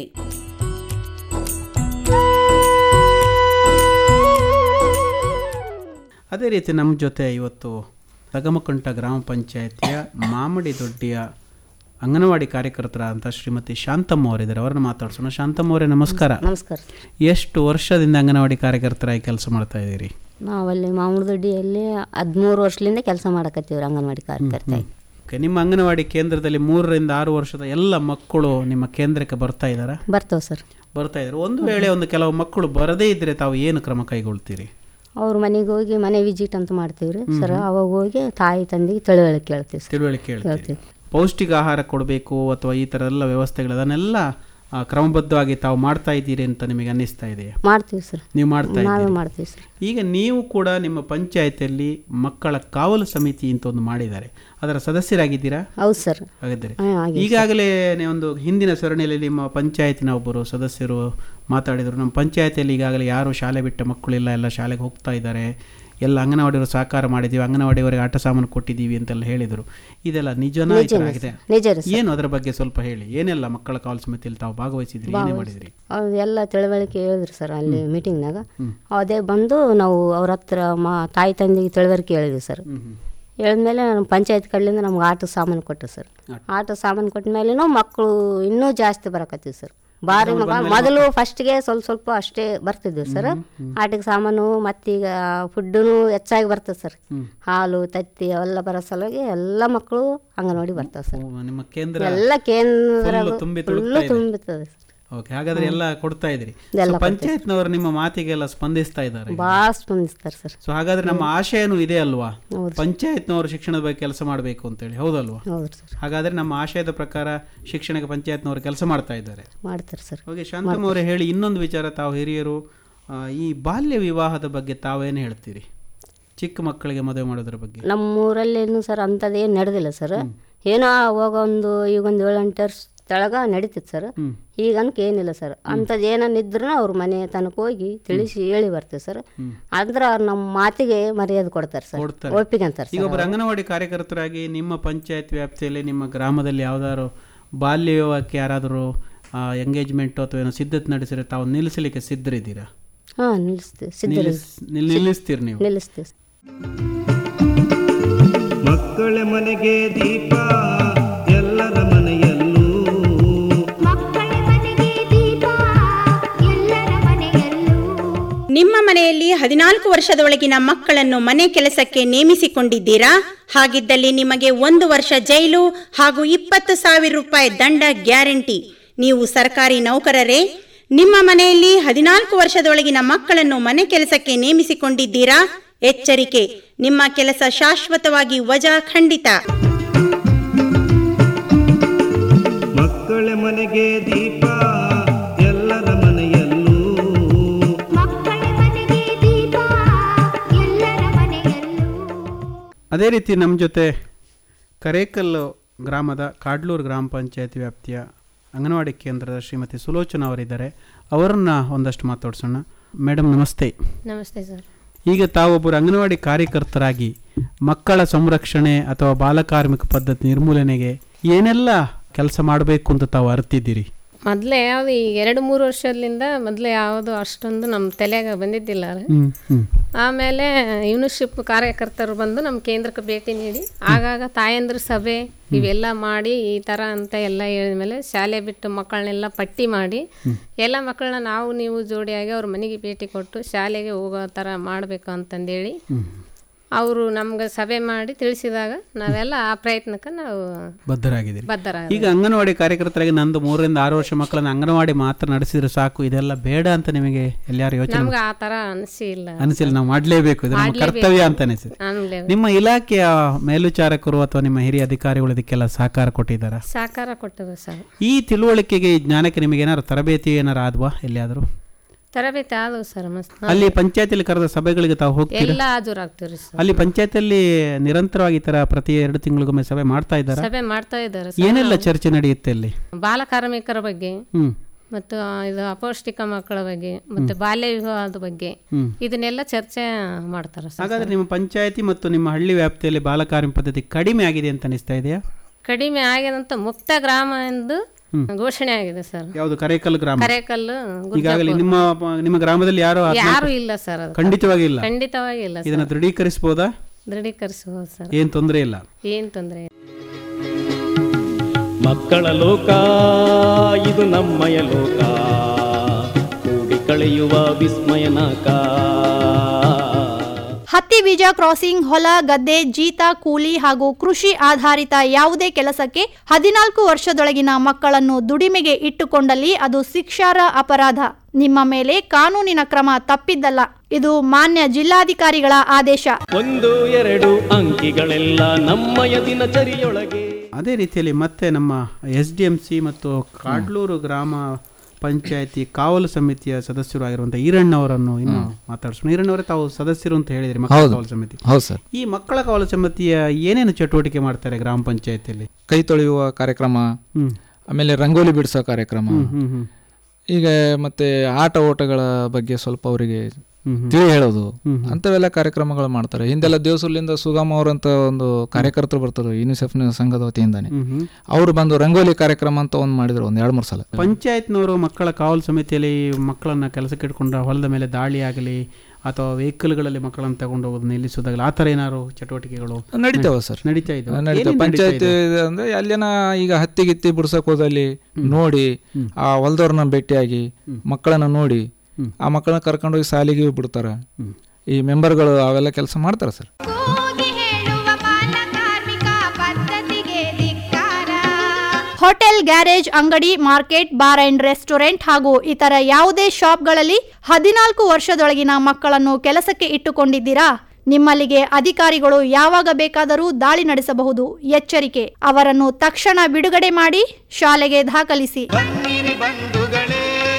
ಅದೇ ರೀತಿ ನಮ್ಮ ಜೊತೆ ಇವತ್ತು ತಗಮಕುಂಟ ಗ್ರಾಮ ಪಂಚಾಯತಿಯ ಮಾಮಡಿ ದೊಡ್ಡಿಯ ಅಂಗನವಾಡಿ ಕಾರ್ಯಕರ್ತರಾದಂಥ ಶ್ರೀಮತಿ ಶಾಂತಮ್ಮ ಅವರಿದ್ದಾರೆ ಅವರನ್ನು ಮಾತಾಡ್ಸೋಣ ಶಾಂತಮ್ಮ ಅವರೇ ನಮಸ್ಕಾರ ನಮಸ್ಕಾರ ಎಷ್ಟು ವರ್ಷದಿಂದ ಅಂಗನವಾಡಿ ಕಾರ್ಯಕರ್ತರಾಗಿ ಕೆಲಸ ಮಾಡ್ತಾ ಇದ್ದೀರಿ ನಾವಲ್ಲಿ ಮಾಮೂಲದೊಡ್ಡಿಯಲ್ಲಿ ಹದಿಮೂರು ವರ್ಷದಿಂದ ಕೆಲಸ ಮಾಡಕತ್ತೀವ್ರಿ ಅಂಗನವಾಡಿ ಕಾರ್ಯಕರ್ತೆ ಓಕೆ ನಿಮ್ಮ ಅಂಗನವಾಡಿ ಕೇಂದ್ರದಲ್ಲಿ ಮೂರರಿಂದ ಆರು ವರ್ಷದ ಎಲ್ಲ ಮಕ್ಕಳು ನಿಮ್ಮ ಕೇಂದ್ರಕ್ಕೆ ಬರ್ತಾ ಇದ್ದಾರಾ ಬರ್ತಾವೆ ಸರ್ ಬರ್ತಾ ಇದ್ದಾರೆ ಒಂದು ವೇಳೆ ಒಂದು ಕೆಲವು ಮಕ್ಕಳು ಬರದೇ ಇದ್ದರೆ ತಾವು ಏನು ಕ್ರಮ ಕೈಗೊಳ್ತೀರಿ ಅವ್ರ ಮನೆಗೆ ಹೋಗಿ ಮನೆ ವಿಸಿಟ್ ಅಂತ ಮಾಡ್ತೀವ್ರಿ ಸರ್ ಅವಾಗ ಹೋಗಿ ತಾಯಿ ತಂದೆಗೆ ತಿಳುವಳಿಕೆ ಕೇಳ್ತೀವಿ ಸರ್ ತಿಳುವಳಿಕೆ ಹೇಳ್ತೀರಿ ಕೇಳ್ತೀವಿ ಪೌಷ್ಟಿಕ ಆಹಾರ ಕೊಡಬೇಕು ಅಥವಾ ಈ ಥರ ಎಲ್ಲ ವ್ಯವಸ್ಥೆಗಳು ಅದನ್ನೆಲ್ಲ ಆ, ಕ್ರಮಬದ್ಧವಾಗಿ ತಾವು ಮಾಡ್ತಾ ಇದ್ದೀರಿ ಅಂತ ನಿಮಗೆ ಅನ್ನಿಸ್ತಾ ಇದೆಯಾ ಮಾಡ್ತೀವಿ ಸರ್ ನೀವು ಮಾಡ್ತಾ ನಾವೇ ಇದ್ದೀರಿ ಮಾಡ್ತೀವಿ ಸರ್ ಈಗ ನೀವು ಕೂಡ ನಿಮ್ಮ ಪಂಚಾಯತಿಯಲ್ಲಿ ಮಕ್ಕಳ ಕಾವಲು ಸಮಿತಿ ಅಂತ ಒಂದು ಮಾಡಿದ್ದಾರೆ ಅದರ ಸದಸ್ಯರಾಗಿದ್ದೀರಾ ಹೌದು ಸರ್ ಹಾಗಿದ್ದರೆ ಹಾಂ ಹಾಗೆ ಈಗಾಗಲೇ ಒಂದು ಹಿಂದಿನ ಸರಣಿಯಲ್ಲಿ ನಿಮ್ಮ ಪಂಚಾಯತಿನ ಒಬ್ಬರು ಸದಸ್ಯರು ಮಾತಾಡಿದರು ನಮ್ಮ ಪಂಚಾಯತಿಯಲ್ಲಿ ಈಗಾಗಲೇ ಯಾರು ಶಾಲೆ ಬಿಟ್ಟ ಮಕ್ಕಳಿಲ್ಲ ಎಲ್ಲ ಶಾಲೆಗೆ ಹೋಗ್ತಾ ಇದ್ದಾರೆ ಎಲ್ಲ ಅಂಗನವಾಡಿಯವರು ಸಹಕಾರ ಮಾಡಿದ್ದೀವಿ ಅಂಗನವಾಡಿಯವರಿಗೆ ಆಟ ಸಾಮಾನು ಕೊಟ್ಟಿದ್ದೀವಿ ಅಂತೆಲ್ಲ ಹೇಳಿದರು ಇದೆಲ್ಲ ನಿಜನಾ ಈ ಥರ ಆಗಿದೆ ನಿಜ ರೀ ಸರ್ ಏನು ಅದರ ಬಗ್ಗೆ ಸ್ವಲ್ಪ ಹೇಳಿ ಏನೆಲ್ಲ ಮಕ್ಕಳ ಕಾವಲು ಸಮಿತಿಯಲ್ಲಿ ತಾವು ಭಾಗವಹಿಸಿದ್ರಿ ಏನೇ ಮಾಡಿದ್ರಿ ಅವ್ರು ಎಲ್ಲ ತಿಳುವಳಿಕೆ ಹೇಳಿದ್ರು ಸರ್ ಅಲ್ಲಿ ಮೀಟಿಂಗ್ನಾಗ ಅದೇ ಬಂದು ನಾವು ಅವ್ರ ಹತ್ರ ಮಾ ತಾಯಿ ತಂದೆಗೆ ತಿಳುವಳಿಕೆ ಹೇಳಿದ್ವಿ ಸರ್ ಹ್ಮ್ ಹ್ಮ್. ಹೇಳಿದ್ಮೇಲೆ ನಮ್ಮ ಪಂಚಾಯತ್ ಕಡೆಯಿಂದ ನಮ್ಗೆ ಆಟ ಸಾಮಾನು ಕೊಟ್ಟರು ಸರ್ ಆಟ ಸಾಮಾನು ಕೊಟ್ಟ ಮೇಲೇನೂ ಮಕ್ಕಳು ಇನ್ನೂ ಜಾಸ್ತಿ ಬರಕತ್ತೀವಿ ಸರ್ ಭಾರಿ ಮಗ ಮೊದಲು ಫಸ್ಟ್ಗೆ ಸ್ವಲ್ಪ ಸ್ವಲ್ಪ ಅಷ್ಟೇ ಬರ್ತಿದ್ವಿ ಸರ್ ಆಟಿಗೆ ಸಾಮಾನು ಮತ್ತೀಗ ಫುಡ್ಡು ಹೆಚ್ಚಾಗಿ ಬರ್ತದೆ ಸರ್ ಹಾಲು ತತ್ತಿ ಅವೆಲ್ಲ ಬರೋ ಸಲುವಾಗಿ ಎಲ್ಲ ಮಕ್ಕಳು ಅಂಗನವಾಡಿ ಬರ್ತಾವೆ ಸರ್ ಓ, ನಿಮ್ಮ ಕೇಂದ್ರ ಎಲ್ಲ ಕೇಂದ್ರ Full ತುಂಬಿ ಫುಲ್ಲು ತುಳುಕ್ತಾ ಇದೆ. ತುಂಬುತ್ತದೆ ಸರ್ ಓಕೆ ಹಾಗಾದ್ರೆ ಎಲ್ಲ ಕೊಡ್ತಾ ಇದ್ರಿ ಎಲ್ಲ ಪಂಚಾಯತ್ನವರು ನಿಮ್ಮ ಮಾತಿಗೆಲ್ಲ ಸ್ಪಂದಿಸ್ತಾ ಇದ್ದಾರೆ ಭಾಳ ಸ್ಪಂದಿಸ್ತಾರೆ ಸರ್ ಸೊ ಹಾಗಾದ್ರೆ ನಮ್ಮ ಆಶಯನೂ ಇದೆ ಅಲ್ವಾ ಹೌದು. ಪಂಚಾಯತ್ನವರು ಶಿಕ್ಷಣದ ಬಗ್ಗೆ ಕೆಲಸ ಮಾಡಬೇಕು ಅಂತೇಳಿ ಹೌದಲ್ವಾ ಹೌದು ಸರ್ ಹಾಗಾದ್ರೆ ನಮ್ಮ ಆಶಯದ ಪ್ರಕಾರ ಶಿಕ್ಷಣಕ್ಕೆ ಪಂಚಾಯತ್ನವರು ಕೆಲಸ ಮಾಡ್ತಾ ಇದ್ದಾರೆ ಮಾಡ್ತಾರೆ ಸರ್ ಓಕೆ ಶಾಂತಮ್ಮ ಅವರೇ ಹೇಳಿ ಇನ್ನೊಂದು ವಿಚಾರ ತಾವು ಹಿರಿಯರು ಆ, ಈ ಬಾಲ್ಯ ವಿವಾಹದ ಬಗ್ಗೆ ತಾವೇನು ಹೇಳ್ತೀರಿ ಚಿಕ್ಕ ಮಕ್ಕಳಿಗೆ ಮದುವೆ ಮಾಡೋದ್ರ ಬಗ್ಗೆ ನಮ್ಮೂರಲ್ಲೇನು ಸರ್ ಅಂಥದ್ದೇನು ನಡೆದಿಲ್ಲ ಸರ್ ಏನೋ ಅವಾಗ ಒಂದು ಈಗ ಒಂದು ಏಳು ಎಂಟು ವರ್ಷ ತೆಳಗ ನಡೀತಿತ್ತು ಸರ್ ಹ್ಮ್. ಈಗನ್ಕ ಏನಿಲ್ಲ ಸರ್ ಅಂಥದ್ದು ಏನನ್ನಿದ್ರು ಅವ್ರ ಮನೆ ತನಕ ಹೋಗಿ ತಿಳಿಸಿ ಹೇಳಿ ಬರ್ತೀವಿ ಸರ್ ಅಂದ್ರೆ ಅವ್ರು ನಮ್ಮ ಮಾತಿಗೆ ಮರ್ಯಾದೆ ಕೊಡ್ತಾರೆ ಸರ್ ಕೊಡ್ತಾರೆ. ಒಪ್ಪಿಗೆ ಅಂತಾರೆ ಈಗ ಸರ್ ಒಬ್ಬರು ಅಂಗನವಾಡಿ ಕಾರ್ಯಕರ್ತರಾಗಿ ನಿಮ್ಮ ಪಂಚಾಯತ್ ವ್ಯಾಪ್ತಿಯಲ್ಲಿ ನಿಮ್ಮ ಗ್ರಾಮದಲ್ಲಿ ಯಾವ್ದಾದ್ರು ಬಾಲ್ಯ ವಿವಾಹಕ್ಕೆ ಯಾರಾದರೂ ಎಂಗೇಜ್ಮೆಂಟ್ ಅಥವಾ ಏನೋ ಸಿದ್ಧತೆ ನಡೆಸಿದ್ರೆ ತಾವು ನಿಲ್ಲಿಸಲಿಕ್ಕೆ ಸಿದ್ಧರಿದ್ದೀರಾ ಹಾಂ ನಿಲ್ಲಿಸ್ತೀವಿ ಸಿದ್ಧ ನಿಲ್ಲಿಸ್ ನಿಲ್- ನಿಲ್ಲಿಸ್ತೀರಿ ನೀವು ನಿಲ್ಲಿಸ್ತೀವಿ ಸರ್. ಮಕ್ಕಳ ಮನೆಗೆ ದೀಪ ಎಲ್ಲರ ಮನೆಯಲ್ಲೂ ಮಕ್ಕಳ ಮನೆಗೆ ದೀಪ ಎಲ್ಲರ ಮನೆಯಲ್ಲೂ ನಿಮ್ಮ ಮನೆಯಲ್ಲಿ ಹದಿನಾಲ್ಕು ವರ್ಷದೊಳಗಿನ ಮಕ್ಕಳನ್ನು ಮನೆ ಕೆಲಸಕ್ಕೆ ನೇಮಿಸಿಕೊಂಡಿದ್ದೀರಾ ಹಾಗಿದ್ದಲ್ಲಿ ನಿಮಗೆ ಒಂದು ವರ್ಷ ಜೈಲು ಹಾಗೂ ಇಪ್ಪತ್ತು ಸಾವಿರ ರೂಪಾಯಿ ದಂಡ ಗ್ಯಾರಂಟಿ ನೀವು ಸರ್ಕಾರಿ ನೌಕರರೇ ನಿಮ್ಮ ಮನೆಯಲ್ಲಿ ಹದಿನಾಲ್ಕು ವರ್ಷದೊಳಗಿನ ಮಕ್ಕಳನ್ನು ಮನೆ ಕೆಲಸಕ್ಕೆ ನೇಮಿಸಿಕೊಂಡಿದ್ದೀರಾ ಎಚ್ಚರಿಕೆ ನಿಮ್ಮ ಕೆಲಸ ಶಾಶ್ವತವಾಗಿ ವಜಾ ಖಂಡಿತ ಮಕ್ಕಳ ಮನೆಗೆ ದೀಪ ಎಲ್ಲರ ಮನೆಯಲ್ಲೂ ಮಕ್ಕಳ ಮನೆಗೆ ದೀಪ ಎಲ್ಲರ ಮನೆಯಲ್ಲೂ ಅದೇ ರೀತಿ ನಮ್ಮ ಜೊತೆ ಕರೇಕಲ್ ಗ್ರಾಮದ ಕಾಡ್ಲೂರು ಗ್ರಾಮ ಪಂಚಾಯತ್ ವ್ಯಾಪ್ತಿಯ ಅಂಗನವಾಡಿ ಕೇಂದ್ರದ ಶ್ರೀಮತಿ ಸುಲೋಚನಾ ಅವರಿದ್ದಾರೆ ಅವರನ್ನ ಒಂದಷ್ಟು ಮಾತಾಡ್ಸೋಣ ಮೇಡಮ್ ನಮಸ್ತೆ ನಮಸ್ತೆ ಸರ್ ಈಗ ತಾವೊಬ್ಬರು ಅಂಗನವಾಡಿ ಕಾರ್ಯಕರ್ತರಾಗಿ ಮಕ್ಕಳ ಸಂರಕ್ಷಣೆ ಅಥವಾ ಬಾಲಕಾರ್ಮಿಕ ಪದ್ಧತಿ ನಿರ್ಮೂಲನೆಗೆ ಏನೆಲ್ಲ ಕೆಲಸ ಮಾಡಬೇಕು ಅಂತ ತಾವು ಅರ್ತಿದ್ದೀರಿ ಮೊದಲೇ ಯಾವುದು ಈ ಎರಡು ಮೂರು ವರ್ಷದಿಂದ ಮೊದಲೇ ಯಾವುದು ಅಷ್ಟೊಂದು ನಮ್ಮ ತಲೆಯಾಗ ಬಂದಿದ್ದಿಲ್ಲ ರೀ ಹ್ಮ್ ಹ್ಮ್ ಆಮೇಲೆ ಯೂನಿಶಿಪ್ ಕಾರ್ಯಕರ್ತರು ಬಂದು ನಮ್ಮ ಕೇಂದ್ರಕ್ಕೆ ಭೇಟಿ ನೀಡಿ ಆಗಾಗ ತಾಯಂದ್ರ ಸಭೆ ಇವೆಲ್ಲ ಮಾಡಿ ಈ ಥರ ಅಂತ ಎಲ್ಲ ಹೇಳಿದ್ಮೇಲೆ ಶಾಲೆ ಬಿಟ್ಟು ಮಕ್ಕಳನ್ನೆಲ್ಲ ಪಟ್ಟಿ ಮಾಡಿ ಎಲ್ಲ ಮಕ್ಕಳನ್ನ ನಾವು ನೀವು ಜೋಡಿಯಾಗಿ ಅವ್ರ ಮನೆಗೆ ಭೇಟಿ ಕೊಟ್ಟು ಶಾಲೆಗೆ ಹೋಗೋ ಥರ ಮಾಡಬೇಕು ಅಂತಂದೇಳಿ ಅವರು ನಮ್ಗೆ ಸಭೆ ಮಾಡಿ ತಿಳಿಸಿದಾಗ ನಾವೆಲ್ಲ ಆ ಪ್ರಯತ್ನಕ್ಕೆ ನಾವು ಬದ್ಧರಾಗಿದ್ದೀರಿ ಬದ್ಧರ ಈಗ ಅಂಗನವಾಡಿ ಕಾರ್ಯಕರ್ತರಾಗಿ ನಂದು ಮೂರರಿಂದ ಆರು ವರ್ಷ ಮಕ್ಕಳನ್ನ ಅಂಗನವಾಡಿ ಮಾತ್ರ ನಡೆಸಿದ್ರೆ ಸಾಕು ಇದೆಲ್ಲ ಬೇಡ ಅಂತ ನಿಮಗೆ ಎಲ್ಲಾರು ಯೋಚನೆ ನಮ್ಗೆ ಆ ಥರ ಅನಿಸಿಲ್ಲ ಅನಿಸಿಲ್ಲ ನಾವು ಮಾಡಲೇಬೇಕು ಇದು ನಮ್ಮ ಕರ್ತವ್ಯ ಅಂತ ಅನಿಸಿದೆ ಆಮೇಲೆ ನಿಮ್ಮ ಇಲಾಖೆಯ ಮೇಲ್ವಿಚಾರಕರು ಅಥವಾ ನಿಮ್ಮ ಹಿರಿಯ ಅಧಿಕಾರಿಗಳು ಇದಕ್ಕೆಲ್ಲ ಸಹಕಾರ ಕೊಟ್ಟಿದ್ದಾರಾ ಸಹಕಾರ ಕೊಟ್ಟರು ಸರ್ ಈ ತಿಳುವಳಿಕೆಗೆ ಈ ಜ್ಞಾನಕ್ಕೆ ನಿಮಗೆ ಏನಾದ್ರು ತರಬೇತಿ ಏನಾರು ಆದ್ವಾ ಎಲ್ಲಿಯಾದರೂ ತರಬೇತಿ ಆದವು ಸರ್ ಮಸ್ತ್ ಅಲ್ಲಿ ಪಂಚಾಯತಿಯಲ್ಲಿ ಕರೆದ ಸಭೆಗಳಿಗೆ ತಾವು ಹೋಗ್ತೀರಾ ಎಲ್ಲ ಹಾಜರಾಗ್ತೀವಿ ಸರ್ ಅಲ್ಲಿ ಪಂಚಾಯತಿಯಲ್ಲಿ ನಿರಂತರವಾಗಿ ಈ ತರ ಪ್ರತಿ ಎರಡು ತಿಂಗಳಿಗೊಮ್ಮೆ ಸಭೆ ಮಾಡ್ತಾ ಇದ್ದಾರಾ ಸಭೆ ಮಾಡ್ತಾ ಇದ್ದಾರೆ ಸರ್ ಏನೆಲ್ಲ ಚರ್ಚೆ ನಡೆಯುತ್ತೆ ಅಲ್ಲಿ ಬಾಲ ಕಾರ್ಮಿಕರ ಬಗ್ಗೆ ಹ್ಮ್ ಮತ್ತು ಆ, ಇದು ಅಪೌಷ್ಟಿಕ ಮಕ್ಕಳ ಬಗ್ಗೆ ಮತ್ತು ಬಾಲ್ಯ ವಿವಾಹದ ಬಗ್ಗೆ ಹ್ಮ್. ಇದನ್ನೆಲ್ಲ ಚರ್ಚೆ ಮಾಡ್ತಾರೆ ಸರ್ ಹಾಗಾದ್ರೆ ನಿಮ್ಮ ಪಂಚಾಯತಿ ಮತ್ತು ನಿಮ್ಮ ಹಳ್ಳಿ ವ್ಯಾಪ್ತಿಯಲ್ಲಿ ಬಾಲಕಾರ್ಯ ಪದ್ಧತಿ ಕಡಿಮೆ ಆಗಿದೆ ಅಂತ ಅನಿಸ್ತಾ ಇದೆಯಾ ಕಡಿಮೆ ಆಗ್ಯದಂತ ಮುಕ್ತ ಗ್ರಾಮ ಎಂದು ಘೋಷಣೆ ಆಗಿದೆ ಸರ್ ಯಾವುದು ಕರೇಕಲ್ ಗ್ರಾಮ ಕರೇಕಲ್ಲು ಈಗಾಗಲೇ ನಿಮ್ಮ ನಿಮ್ಮ ಗ್ರಾಮದಲ್ಲಿ ಯಾರು ಆತ್ಮ- ಯಾರು ಇಲ್ಲ ಸರ್ ಅದು ಖಂಡಿತವಾಗಿ ಇಲ್ಲ ಖಂಡಿತವಾಗಿ ಇಲ್ಲ ಸರ್ ಇದನ್ನ ದೃಢೀಕರಿಸಬಹುದಾ ದೃಢೀಕರಿಸಬಹುದು ಸರ್ ಏನ್ ತೊಂದರೆ ಇಲ್ಲ ಏನು ತೊಂದರೆ ಮಕ್ಕಳ ಲೋಕ ಇದು ನಮ್ಮಯ ಲೋಕ ಕೂಡಿ ಕಳೆಯುವ ವಿಸ್ಮಯನಾಕ ಹತ್ತಿ ಬೀಜ ಕ್ರಾಸಿಂಗ್ ಹೊಲ ಗದ್ದೆ ಜೀತ ಕೂಲಿ ಹಾಗೂ ಕೃಷಿ ಆಧಾರಿತ ಯಾವುದೇ ಕೆಲಸಕ್ಕೆ ಹದಿನಾಲ್ಕು ವರ್ಷದೊಳಗಿನ ಮಕ್ಕಳನ್ನು ದುಡಿಮೆಗೆ ಇಟ್ಟುಕೊಂಡಲ್ಲಿ ಅದು ಶಿಕ್ಷಾರ್ಹ ಅಪರಾಧ ನಿಮ್ಮ ಮೇಲೆ ಕಾನೂನಿನ ಕ್ರಮ ತಪ್ಪಿದ್ದಲ್ಲ ಇದು ಮಾನ್ಯ ಜಿಲ್ಲಾಧಿಕಾರಿಗಳ ಆದೇಶ ಒಂದು ಎರಡು ಅಂಕಿಗಳೆಲ್ಲ ನಮ್ಮಯ ದಿನಚರಿಯೊಳಗೆ ಅದೇ ರೀತಿಯಲ್ಲಿ ಮತ್ತೆ ನಮ್ಮ ಎಸ್ ಡಿ ಎಂ ಸಿ ಮತ್ತು ಕಾಡ್ಲೂರು ಗ್ರಾಮ ಪಂಚಾಯತಿ ಕಾವಲು ಸಮಿತಿಯ ಸದಸ್ಯರು ಆಗಿರುವಂತಹ ಈರಣ್ಣ ಅವರನ್ನು ಇನ್ನು ಮಾತಾಡಿಸೋಣ ಈರಣ್ಣವರೇ ತಾವು ಸದಸ್ಯರು ಅಂತ ಹೇಳಿದ್ರಿ ಮಕ್ಕಳ ಹೌದು. ಕಾವಲು ಸಮಿತಿ ಹೌದು ಸರ್ ಈ ಮಕ್ಕಳ ಕಾವಲು ಸಮಿತಿಯ ಏನೇನು ಚಟುವಟಿಕೆ ಮಾಡ್ತಾರೆ ಗ್ರಾಮ ಪಂಚಾಯತಿಯಲ್ಲಿ ಕೈ ತೊಳೆಯುವ ಕಾರ್ಯಕ್ರಮ ಹ್ಮ್ ಆಮೇಲೆ ರಂಗೋಲಿ ಬಿಡಿಸೋ ಕಾರ್ಯಕ್ರಮ ಹ್ಮ್ ಹ್ಮ್ ಈಗ ಮತ್ತೆ ಆಟ ಓಟಗಳ ಬಗ್ಗೆ ಸ್ವಲ್ಪ ಅವರಿಗೆ ಹ್ಮ್ ಹ್ಮ್. ತಿಳಿ ಹೇಳೋದು ಹ್ಮ್ ಅಂಥವೆಲ್ಲ ಕಾರ್ಯಕ್ರಮಗಳು ಮಾಡ್ತಾರೆ ಹಿಂದೆಲ್ಲ ದೇವಸೂರ್ಲಿಂದ ಸುಗಮ ಅವರಂತ ಒಂದು ಕಾರ್ಯಕರ್ತರು ಬರ್ತಾರೆ ಯುನಿಸೆಫ್ನ ಸಂಘದ ವತಿಯಿಂದಾನೆ ಹ್ಮ್ ಹ್ಮ್. ಅವರು ಬಂದು ರಂಗೋಲಿ ಕಾರ್ಯಕ್ರಮ ಅಂತ ಒಂದು ಮಾಡಿದ್ರು ಒಂದು ಎರಡು ಮೂರು ಸಲ ಪಂಚಾಯತ್ನವರು ಮಕ್ಕಳ ಕಾವಲು ಸಮಿತಿಯಲ್ಲಿ ಮಕ್ಕಳನ್ನ ಕೆಲಸಕ್ಕೆ ಇಟ್ಕೊಂಡ್ರೆ ಹೊಲದ ಮೇಲೆ ದಾಳಿ ಆಗಲಿ ಅಥವಾ ವೆಹಿಕಲ್ಗಳಲ್ಲಿ ಮಕ್ಕಳನ್ನು ತಗೊಂಡು ಹೋಗೋದು ನಿಲ್ಲಿಸೋದಾಗಲಿ ಆ ಥರ ಏನಾದ್ರು ಚಟುವಟಿಕೆಗಳು ನಡೀತಾವ ಸರ್ ನಡೀತಾ ಇದ್ದಾವೆ ನಡೀತಾವ ಏನೇನ್ ನಡೀತಾ ಪಂಚಾಯತ್ ಇದೆ? ಅಂದ್ರೆ ಅಲ್ಲೇನ ಈಗ ಹತ್ತಿ ಗಿತ್ತಿ ಬಿಡ್ಸಕ್ ಹೋದಲ್ಲಿ ನೋಡಿ ಆ ಹೊಲ್ದವ್ರನ್ನ ಭೇಟಿಯಾಗಿ ಮಕ್ಕಳನ್ನ ನೋಡಿ ಆ ಮಕ್ಕಳನ್ನ ಕರ್ಕೊಂಡೋಗಿ ಶಾಲೆಗೆ ಬಿಡ್ತಾರ ಈ ಮೆಂಬರ್ಗಳು ಅವೆಲ್ಲ ಕೆಲಸ ಮಾಡ್ತಾರೆ ಸರ್ ಕೂಗಿ ಹೇಳುವ ಬಾಲ ಕಾರ್ಮಿಕ ಪದ್ಧತಿಗೆ ಧಿಕ್ಕಾರ ಹೋಟೆಲ್ ಗ್ಯಾರೇಜ್ ಅಂಗಡಿ ಮಾರ್ಕೆಟ್ ಬಾರ್ ಅಂಡ್ ರೆಸ್ಟೋರೆಂಟ್ ಹಾಗೂ ಇತರ ಯಾವುದೇ ಶಾಪ್ಗಳಲ್ಲಿ ಹದಿನಾಲ್ಕು ವರ್ಷದೊಳಗಿನ ಮಕ್ಕಳನ್ನು ಕೆಲಸಕ್ಕೆ ಇಟ್ಟುಕೊಂಡಿದ್ದೀರಾ ನಿಮ್ಮಲ್ಲಿಗೆ ಅಧಿಕಾರಿಗಳು ಯಾವಾಗ ಬೇಕಾದರೂ ದಾಳಿ ನಡೆಸಬಹುದು ಎಚ್ಚರಿಕೆ ಅವರನ್ನು ತಕ್ಷಣ ಬಿಡುಗಡೆ ಮಾಡಿ ಶಾಲೆಗೆ ದಾಖಲಿಸಿ ಬನ್ನಿರಿ ಬಂಧುಗಳೇ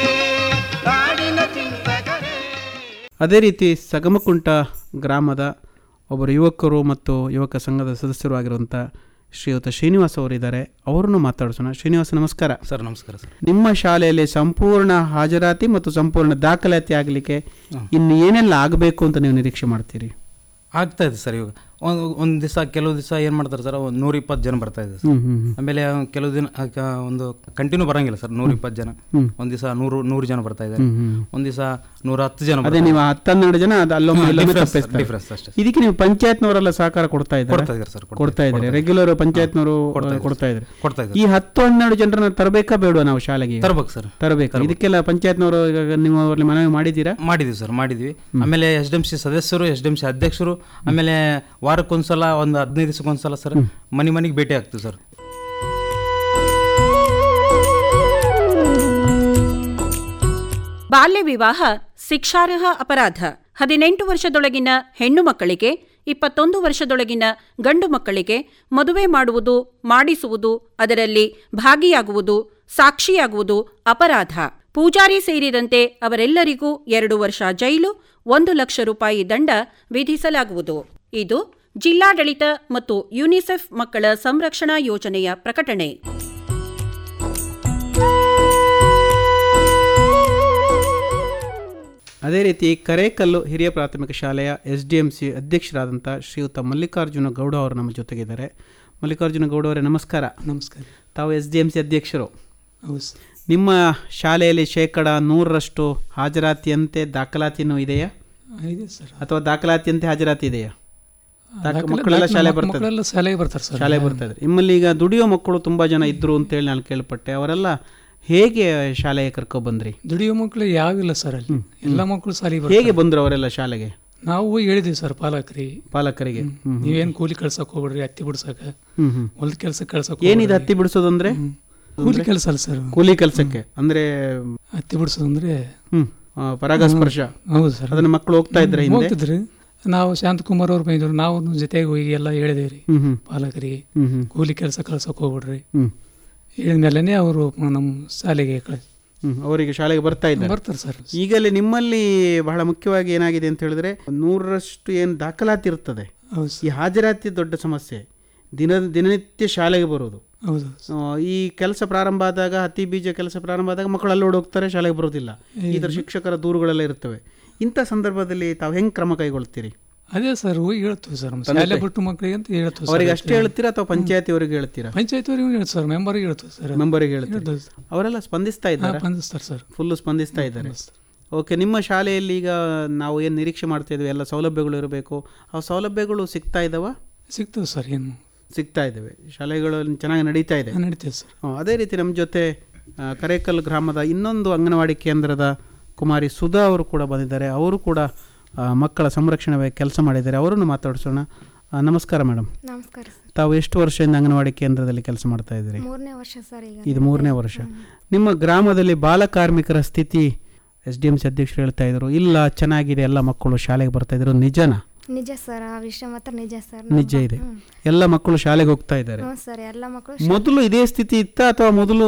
ನಾಡಿನ ಚಿಂತಕರೇ ಅದೇ ರೀತಿ ಸಗಮಕುಂಟ ಗ್ರಾಮದ ಒಬ್ಬರು ಯುವಕರು ಮತ್ತು ಯುವಕ ಸಂಘದ ಸದಸ್ಯರು ಆಗಿರುವಂಥ ಶ್ರೀಯುತ ಶ್ರೀನಿವಾಸ್ ಅವರಿದ್ದಾರೆ ಅವರನ್ನು ಮಾತಾಡಿಸೋಣ ಶ್ರೀನಿವಾಸ ನಮಸ್ಕಾರ ಸರ್ ನಮಸ್ಕಾರ ಸರ್ ನಿಮ್ಮ ಶಾಲೆಯಲ್ಲಿ ಸಂಪೂರ್ಣ ಹಾಜರಾತಿ ಮತ್ತು ಸಂಪೂರ್ಣ ದಾಖಲಾತಿ ಆಗಲಿಕ್ಕೆ ಇನ್ನು ಏನೆಲ್ಲ ಆಗಬೇಕು ಅಂತ ನೀವು ನಿರೀಕ್ಷೆ ಮಾಡ್ತೀರಿ ಆಗ್ತಾ ಇದೆ ಸರ್ ಇವಾಗ ಒಂದು ಒಂದು ದಿವಸ ಕೆಲವು ದಿವಸ ಏನು ಮಾಡ್ತಾರೆ ಸರ್ ಒಂದು ನೂರ ಇಪ್ಪತ್ತು ಜನ ಬರ್ತಾ ಇದೆ ಸರ್ ಹ್ಮ್, ಹ್ಮ್, ಹ್ಮ್. ಆಮೇಲೆ ಕೆಲವು ದಿನ ಆ, ಕ- ಒಂದು ಕಂಟಿನ್ಯೂ ಬರಂಗಿಲ್ಲ ಸರ್ ನೂರ ಇಪ್ಪತ್ತು ಜನ ಹ್ಮ್. ಒಂದು ದಿವಸ ನೂರು ನೂರು ಜನ ಬರ್ತಾ ಇದ್ದಾರೆ ಹ್ಮ್, ಹ್ಮ್. ಒಂದು ದಿವಸ ನೂರ ಹತ್ತು ಜನ ಅದೇ ಬರ್ತಾ ನೀವು ಇದ್ದಾರೆ. ಹತ್ತನ್ನೆರಡು ಜನ ಅದು ಅಲ್ಲೊಮ್ಮೆ ಹಾ, ಇಲ್ಲೊಮ್ಮೆ difference, ತಪ್ಪಿಸ್ತಾರೆ. difference ಅಷ್ಟೇ. ಇದಕ್ಕೆ ನೀವು ಪಂಚಾಯತ್ನವರೆಲ್ಲ ಸಹಕಾರ ಕೊಡ್ತಾ ಇದ್ದಾರೆ ಕೊಡ್ತಾ ಇದ್ದಾರೆ ಸರ್, ಕೊಡ್ತಾ ಕೊಡ್ತಾ ಇದ್ದಾರೆ ಇದ್ದಾರೆ. ರೆಗ್ಯುಲರ್ ಪಂಚಾಯತ್ನವರು ಕೊಡ್ತಾ ಇದ್ದಾರೆ. ಕೊಡ್ತಾ ಇದ್ದಾರೆ ಕೊಡ್ತಾ ಇದ್ದಾರೆ. ಈ ಹತ್ತು ಹನ್ನೆರಡು ಜನರನ್ನ ತರಬೇಕಾ ಬೇಡವಾ ನಾವು ಶಾಲೆಗೆ ಈಗ? ತರ್ಬೇಕು ಸರ್. ತರಬೇಕು ಇದಕ್ಕೆಲ್ಲ ಪಂಚಾಯತ್ನವರು ಈಗ ನೀವು ಅವ್ರಲ್ಲಿ ಮನವಿ ಮಾಡಿದ್ದೀರಾ ಮಾಡಿದ್ವಿ ಸರ್ ಮಾಡಿದ್ವಿ ಆಮೇಲೆ ಎಸ್ ಡಿ ಎಂ ಸಿ ಸದಸ್ಯರು ಎಸ್ ಡಿ ಎಂ ಸಿ ಅಧ್ಯಕ್ಷರು ಆಮೇಲೆ ವಾರಕ್ಕೊಂದ್ಸಲ ಒಂದು ಹದಿನೈದು ದಿವಸಕ್ಕೊಂದ್ಸಲ ಸರ್ ಮನೆ ಮನೆಗೆ ಭೇಟಿ ಆಗ್ತೀವಿ ಸರ್ ಬಾಲ್ಯ ವಿವಾಹ ಶಿಕ್ಷಾರ್ಹ ಅಪರಾಧ ಹದಿನೆಂಟು ವರ್ಷದೊಳಗಿನ ಹೆಣ್ಣು ಮಕ್ಕಳಿಗೆ ಇಪ್ಪತ್ತೊಂದು ವರ್ಷದೊಳಗಿನ ಗಂಡು ಮಕ್ಕಳಿಗೆ ಮದುವೆ ಮಾಡುವುದು ಮಾಡಿಸುವುದು ಅದರಲ್ಲಿ ಭಾಗಿಯಾಗುವುದು ಸಾಕ್ಷಿಯಾಗುವುದು ಅಪರಾಧ ಪೂಜಾರಿ ಸೇರಿದಂತೆ ಅವರೆಲ್ಲರಿಗೂ ಎರಡು ವರ್ಷ ಜೈಲು ಒಂದು ಲಕ್ಷ ರೂಪಾಯಿ ದಂಡ ವಿಧಿಸಲಾಗುವುದು ಇದು ಜಿಲ್ಲಾಡಳಿತ ಮತ್ತು ಯುನಿಸೆಫ್ ಮಕ್ಕಳ ಸಂರಕ್ಷಣಾ ಯೋಜನೆಯ ಪ್ರಕಟಣೆ ಅದೇ ರೀತಿ ಕರೇಕಲ್ಲು ಹಿರಿಯ ಪ್ರಾಥಮಿಕ ಶಾಲೆಯ ಎಸ್ ಡಿ ಎಂ ಸಿ ಅಧ್ಯಕ್ಷರಾದಂಥ ಶ್ರೀಯುತ ಮಲ್ಲಿಕಾರ್ಜುನ ಗೌಡ ಅವರು ನಮ್ಮ ಜೊತೆಗಿದ್ದಾರೆ ಮಲ್ಲಿಕಾರ್ಜುನ ಗೌಡ ಅವರೇ ನಮಸ್ಕಾರ ನಮಸ್ಕಾರ ತಾವು ಎಸ್ ಡಿ ಎಂ ಸಿ ಅಧ್ಯಕ್ಷರು ಹೌದು ಸರ್. ನಿಮ್ಮ ಶಾಲೆಯಲ್ಲಿ ಶೇಕಡ ನೂರರಷ್ಟು ಹಾಜರಾತಿಯಂತೆ ದಾಖಲಾತಿನೂ ಇದೆಯಾ ಇದೆ ಸರ್ ಅಥವಾ ದಾಖಲಾತಿಯಂತೆ ಹಾಜರಾತಿ ಇದೆಯಾ ದಾಖ- ದಾಖಲೆ- ಮಕ್ಕಳೆಲ್ಲ ದಾಖಲೆ ಶಾಲೆ ಮಕ್- ಬರ್ತಾರೆ ಮಕ್ಕಳೆಲ್ಲ ಶಾಲೆಗೆ ಬರ್ತಾರೆ ಸರ್. ಶಾಲೆ ಬರ್ತಾ ಇದ್ದಾರೆ ನಿಮ್ಮಲ್ಲಿ ಈಗ ದುಡಿಯೋ ಮಕ್ಕಳು ತುಂಬಾ ಜನ ಇದ್ರು ಅಂತೇಳಿ ನಾನು ಕೇಳ್ಪಟ್ಟೆ ಅವರೆಲ್ಲ ಹೇಗೆ ಶಾಲೆಗೆ ಕರ್ಕೊ ಬಂದ್ರಿ ದುಡಿಯೋ ಮಕ್ಕಳು ಯಾವಿಲ್ಲ ಸರ್ ಅಲ್ಲಿ ಎಲ್ಲ ಮಕ್ಕಳು ಶಾಲೆಗೆ ಹೇಗೆ ಬಂದ್ರು ಅವರೆಲ್ಲ ಶಾಲೆಗೆ ನಾವು ಹೋಗಿ ಹೇಳಿದ್ವಿ ಸರ್ ಪಾಲಕರಿಗೆ ಪಾಲಕರಿಗೆ ಹ್ಮ್. ನೀವೇನು ಕೂಲಿ ಕಳ್ಸಕ್ ಹೋಗ್ಬೇಡ್ರಿ ಹತ್ತಿ ಬಿಡ್ಸಕ ಹ್ಮ್, ಹ್ಮ್. ಹೊಲದ ಕೆಲ್ಸಕ್ಕೆ ಕಳ್ಸಕ್ ಏನಿದೆ ಹೋಗ್ಬೇಡ್ರಿ. ಹತ್ತಿ ಬಿಡಿಸೋದಂದ್ರೆ ಕೂಲಿ ಕೆಲಸ ಅಲ್ಲ ಸರ್ ಕೂಲಿ ಕೆಲಸಕ್ಕೆ ಅಂದ್ರೆ ಹತ್ತಿ ಬಿಡಿಸೋದಂದ್ರೆ ಹ್ಮ್ ಆ, ಪರಾಗಸ್ಪರ್ಶ ಹೌದು ಸರ್ ಅದನ್ನ ಮಕ್ಕಳು ಹೋಗ್ತಾ ಇದ್ರ ಹಿಂದೆ ಹೋಗ್ತಿದ್ರಿ ನಾವು ಶಾಂತಕುಮಾರ್ ಅವ್ರು ಬಂದಿದ್ರು ನಾವು ಜೊತೆಗೆ ಹೋಗಿ ಎಲ್ಲ ಹೇಳಿದೇವ್ರಿ ಹ್ಮ್, ಹ್ಮ್. ಪಾಲಕರಿಗೆ ಹ್ಮ್, ಹ್ಮ್. ಕೂಲಿ ಕೆಲಸ ಕಳ್ಸಕ್ ಹೋಗ್ಬಿಡ್ರಿ ಹ್ಮ್. ಹೇಳಿದ್ಮೇಲೆ ಅವರು ನಮ್ಮ ಶಾಲೆಗೆ ಕಳಿಸ್ ಹ್ಮ್, ಅವರಿಗೆ ಶಾಲೆಗೆ ಬರ್ತಾ ಇದ್ದಾರೆ ಬರ್ತಾರೆ ಸರ್ ಈಗಲೇ ನಿಮ್ಮಲ್ಲಿ ಬಹಳ ಮುಖ್ಯವಾಗಿ ಏನಾಗಿದೆ ಅಂತ ಹೇಳಿದ್ರೆ ನೂರರಷ್ಟು ಏನು ದಾಖಲಾತಿ ಇರ್ತದೆ ಈ ಹಾಜರಾತಿ ದೊಡ್ಡ ಸಮಸ್ಯೆ ದಿನ ದಿನನಿತ್ಯ ಶಾಲೆಗೆ ಬರೋದು ಹೌದು ಆ, ಈ ಕೆಲಸ ಪ್ರಾರಂಭ ಆದಾಗ ಹತ್ತಿ ಬೀಜ ಕೆಲಸ ಪ್ರಾರಂಭ ಆದಾಗ ಮಕ್ಕಳು ಅಲ್ಲಿ ಹೋಗ್ತಾರೆ ಶಾಲೆಗೆ ಬರೋದಿಲ್ಲ ಈ ಥರ ಶಿಕ್ಷಕರ ದೂರುಗಳೆಲ್ಲ ಇರ್ತವೆ ಇಂಥ ಸಂದರ್ಭದಲ್ಲಿ ತಾವು ಹೆಂಗೆ ಕ್ರಮ ಕೈಗೊಳ್ತೀರಿ ಅದೇ ಸರ್ ಹೋಗಿ ಹೇಳ್ತೀವಿ ಸರ್ ನಮ್ಮ ತಂದೆ ಶಾಲೆ ತಾಯಿ. ಬಿಟ್ಟು ಮಕ್ಕಳಿಗೆ ಅಂತ ಹೇಳ್ತೀವಿ ಅವರಿಗೆ ಅಷ್ಟೇ ಹೇಳ್ತೀರಾ ಅಥವಾ ಪಂಚಾಯತಿ ಅವರಿಗೆ ಹೇಳ್ತೀರಾ ಪಂಚಾಯತ್ ಅವ್ರಿಗೆ ಹೇಳ್ತೀವಿ ಸರ್ ಮೆಂಬರ್ಗೆ ಹೇಳ್ತೀವಿ ಸರ್ ಮೆಂಬರಿಗೆ ಹೇಳ್ತೀರಾ ಹೇಳ್ತೀವಿ. ಅವರೆಲ್ಲ ಸ್ಪಂದಿಸ್ತಾ ಇದ್ದಾರೆ ಹಾ, ಸ್ಪಂದಿಸ್ತಾರೆ ಸರ್ ಫುಲ್ಲು ಸ್ಪಂದಿಸ್ತಾ ಇದ್ದಾರೆ ಓಕೆ ನಿಮ್ಮ ಶಾಲೆಯಲ್ಲಿ ಈಗ ನಾವು ಏನು ನಿರೀಕ್ಷೆ ಮಾಡ್ತಾ ಇದ್ವಿ ಎಲ್ಲ ಸೌಲಭ್ಯಗಳು ಇರಬೇಕು ಆ ಸೌಲಭ್ಯಗಳು ಸಿಗ್ತಾ ಇದ್ದಾವ ಸಿಗ್ತವೆ ಸರ್ ಏನು ಸಿಗ್ತಾ ಇದ್ದಾವೆ ಶಾಲೆಗಳು ಚೆನ್ನಾಗಿ ನಡೀತಾ ಇದೆ ನಡೀತದೆ ಸರ್ ಹ್ಮ್, ಅದೇ ರೀತಿ ನಮ್ಮ ಜೊತೆ ಆ, ಕರೇಕಲ್ ಗ್ರಾಮದ ಇನ್ನೊಂದು ಅಂಗನವಾಡಿ ಕೇಂದ್ರದ ಕುಮಾರಿ ಸುಧಾ ಅವರು ಕೂಡ ಬಂದಿದ್ದಾರೆ ಅವರು ಕೂಡ ಆ, ಮಕ್ಕಳ ಸಂರಕ್ಷಣೆ ಬಗ್ಗೆ ಕೆಲಸ ಮಾಡಿದ್ದಾರೆ ಅವರನ್ನು ಮಾತಾಡಿಸೋಣ ಆ, ನಮಸ್ಕಾರ ಮೇಡಮ್ ನಮಸ್ಕಾರ ಸರ್ ತಾವು ಎಷ್ಟು ವರ್ಷದಿಂದ ಅಂಗನವಾಡಿ ಕೇಂದ್ರದಲ್ಲಿ ಕೆಲಸ ಮಾಡ್ತಾ ಇದ್ದೀರಿ ಮೂರನೇ ವರ್ಷ ಸರ್ ಈಗ ಇದು ಮೂರನೇ ವರ್ಷ ನಿಮ್ಮ ಗ್ರಾಮದಲ್ಲಿ ಬಾಲಕಾರ್ಮಿಕರ ಸ್ಥಿತಿ ಎಸ್ ಡಿ ಎಂ ಸಿ ಅಧ್ಯಕ್ಷರು ಹೇಳ್ತಾ ಇದ್ರು ಇಲ್ಲ ಚೆನ್ನಾಗಿದೆ ಎಲ್ಲ ಮಕ್ಕಳು ಶಾಲೆಗೆ ಬರ್ತಾ ಇದ್ರು ನಿಜನಾ ನಿಜ ಸರ್ ಆ ವಿಷಯ ಮಾತ್ರ ನಿಜ ಸರ್ ನಿಜ ಇದೆ ಎಲ್ಲ ಮಕ್ಕಳು ಶಾಲೆಗೆ ಹೋಗ್ತಾ ಇದ್ದಾರೆ ಹ್ಞೂ ಸರ್ ಎಲ್ಲ ಮಕ್ಕಳು ಮೊದಲು ಇದೇ ಸ್ಥಿತಿ ಇತ್ತ ಅಥವಾ ಮೊದಲು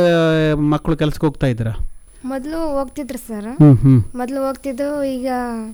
ಆ, ಮಕ್ಕಳು ಕೆಲಸಕ್ಕೆ ಹೋಗ್ತಾ ಇದ್ದೀರಾ ಮೊದಲು ಹೋಗ್ತಿದ್ರು ಸರ್ ಹ್ಮ್, ಹ್ಮ್. ಮೊದಲು ಹೋಗ್ತಿದ್ದು ಈಗ